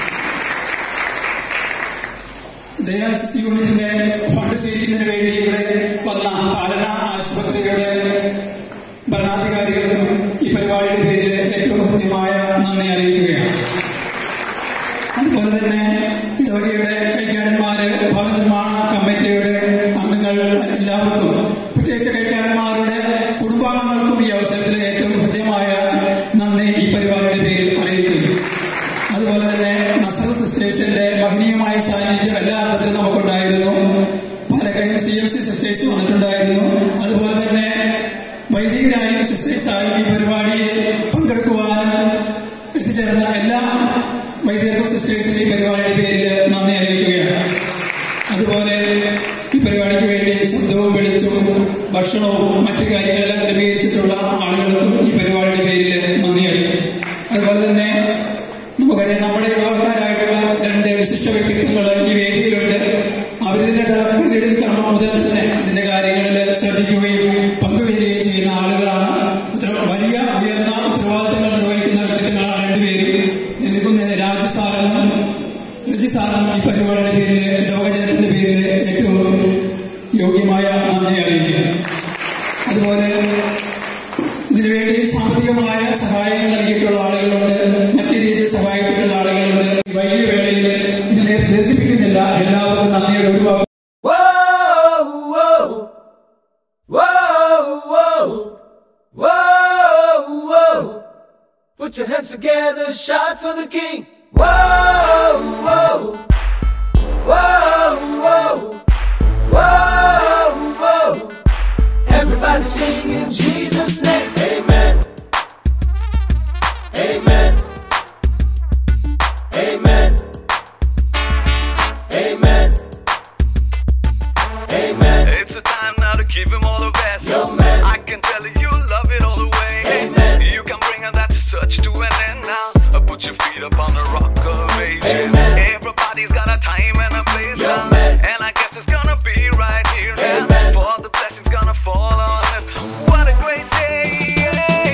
S9: ഡയാലിസിസ് യൂണിറ്റിന്റെ ഫണ്ട് സ്വീകരിക്കുന്നതിന് വേണ്ടി ഇവിടെ വന്ന പാലന ആശുപത്രിയുടെ ഭരണാധികാരികൾക്കും ഈ പരിപാടിയുടെ പേരിൽ ഏറ്റവും കൃത്യമായ നന്ദി അറിയിക്കുകയാണ് അതുപോലെ തന്നെ ഇടവകയുടെ കൈക്കാരന്മാര് ഭവന നിർമ്മാണ കമ്മിറ്റിയുടെ അംഗങ്ങൾ എല്ലാവർക്കും പ്രത്യേകിച്ച് കൈക്കാരന്മാരുടെ കുടുംബാംഗങ്ങൾക്കും ഈ അവസരത്തിൽ ഏറ്റവും ഹൃദ്യമായ നന്ദി ഈ പരിപാടിയുടെ പേരിൽ അറിയിക്കുന്നു അതുപോലെ തന്നെ നസറ സിസ്റ്റേഴ്സിന്റെ മഹനീയമായ സാന്നിധ്യം എല്ലാ അർത്ഥത്തിലും നമുക്കുണ്ടായിരുന്നു Palakkayam C M C sisters വന്നിട്ടുണ്ടായിരുന്നു അതുപോലെ തന്നെ വൈദികരായും സിസ്റ്റേഴ്സായും ഈ പരിപാടിയിൽ പങ്കെടുക്കുവാനും എത്തിച്ചേർന്ന എല്ലാ വൈദികർക്കും സിസ്റ്റേഴ്സിന്റെ ഈ പരിപാടിയുടെ പേരിൽ നന്ദി അറിയിക്കുകയാണ് അതുപോലെ ഈ പരിപാടിക്ക് വേണ്ടി ശബ്ദവും വെളിച്ചവും ഭക്ഷണവും മറ്റു കാര്യങ്ങളെല്ലാം ക്രമീകരിച്ചിട്ടുള്ള ആളുകൾക്കും ഈ പരിപാടിയുടെ പേരിൽ നന്ദി അറിയിക്കും അതുപോലെ തന്നെ നമുക്കറിയാം നമ്മുടെ യുവാക്കാരായിട്ടുള്ള രണ്ട് വിശിഷ്ട വ്യക്തിത്വങ്ങൾ ഈ വേദിയിലുണ്ട് അവരിതിന്റെ തലപ്പുള്ളിയിൽ കർമ്മം മുതൽ തന്നെ ഇതിന്റെ കാര്യങ്ങളിൽ ശ്രദ്ധിക്കുകയും പങ്കുവരികയും ചെയ്യുന്ന ആളുകളാണ് ഉത്തര- വലിയ ഉയർന്ന ഉത്തരവാദിത്തങ്ങൾ നിർവഹിക്കുന്ന വ്യക്തിത്വങ്ങളാണ് രണ്ടുപേരും നിൽക്കുന്ന രാജു സാറിനും രജി സാറിനും ഈ പരിപാടിയുടെ പേരിൽ ഇടവക ജനത്തിന്റെ പേരിൽ ഏറ്റവും യോഗ്യമായ നന്ദി അറിയിക്കുന്നു സമയമില്ല എല്ലാവർക്കും നന്ദിയുടെ ഒരു വാക്ക്
S10: Put your hands together, shout for the king. Whoa, whoa, whoa, whoa, whoa, whoa. Everybody sing in Jesus' name. Amen. Amen. Amen. Amen. Amen.
S11: It's a time now to give him all the best.
S10: Yo, man.
S11: I can tell you you love it all the way.
S10: Amen.
S11: You can bring that search to an end now. Uh, Put your feet up on the rock of ages.
S10: Amen.
S11: Everybody's got a time and a place
S10: Yo,
S11: now.
S10: man.
S11: And I guess it's gonna be right here now.
S10: Amen.
S11: For the blessings gonna fall on us. What a great day.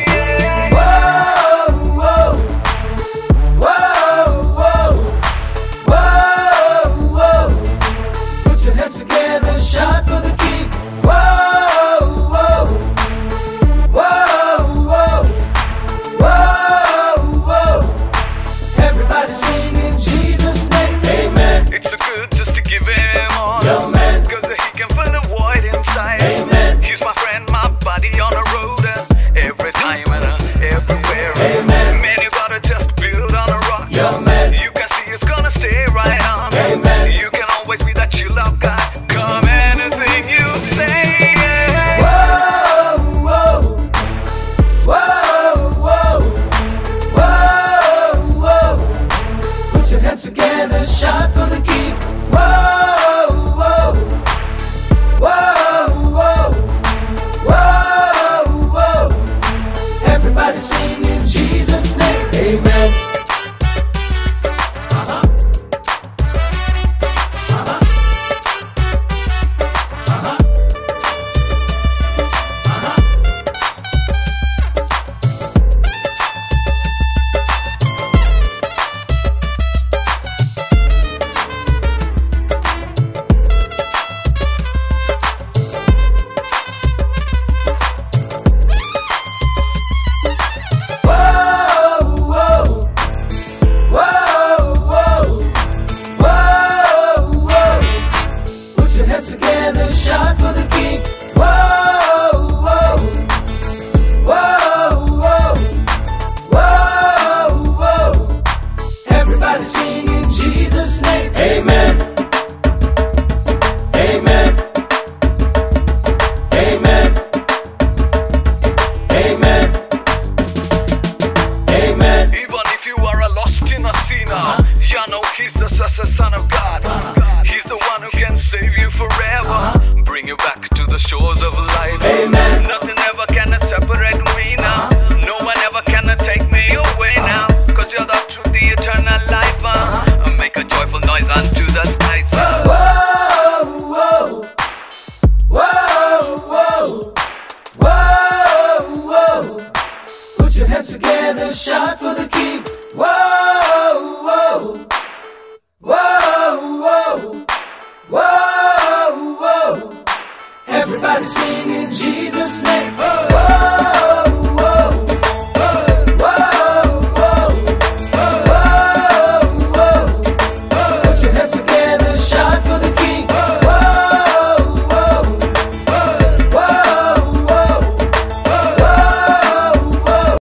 S10: Whoa, whoa, whoa, whoa, whoa, whoa. Put your hands together, shout for the king. Whoa, whoa, whoa, whoa, whoa, whoa. Everybody sing in Jesus' name. Amen.
S11: It's so good just to give him all.
S10: Yo, man.
S11: Cause he can fill the void inside.
S10: Amen.
S11: He's my friend, my buddy on the road. uh, Every time and uh, everywhere.
S10: Amen.
S11: Man, you gotta just build on a rock.
S10: Yo, man.
S11: You can see it's gonna stay right on.
S10: Amen.
S11: You can always be that chill out guy. Come anything you say.
S10: Whoa, whoa, whoa, whoa, whoa, whoa. Put your hands together, shout for the king. Whoa, whoa, whoa, whoa, whoa, whoa. Everybody sing in Jesus' name. Amen. Whoa, whoa, whoa, whoa, whoa, whoa. Put your hands together, shout for the king. Whoa, whoa, whoa, whoa, whoa, whoa. Everybody sing in Jesus' name. Amen. Amen. Amen. Amen. Amen.
S11: Even if you are a lost in a sinner, you know he's the s- s- son of God. He's the one who can save you forever, bring you back to the shores of life.
S10: Amen.
S11: Nothing ever can separate me now. No one ever can take me away now. Cause you're the truth, the eternal life. Uh. Make a joyful noise unto the skies. Uh.
S10: Whoa, whoa, whoa, whoa, whoa, whoa. Put your hands together, shout for the king. Whoa, whoa, whoa, whoa, whoa, whoa. Everybody sing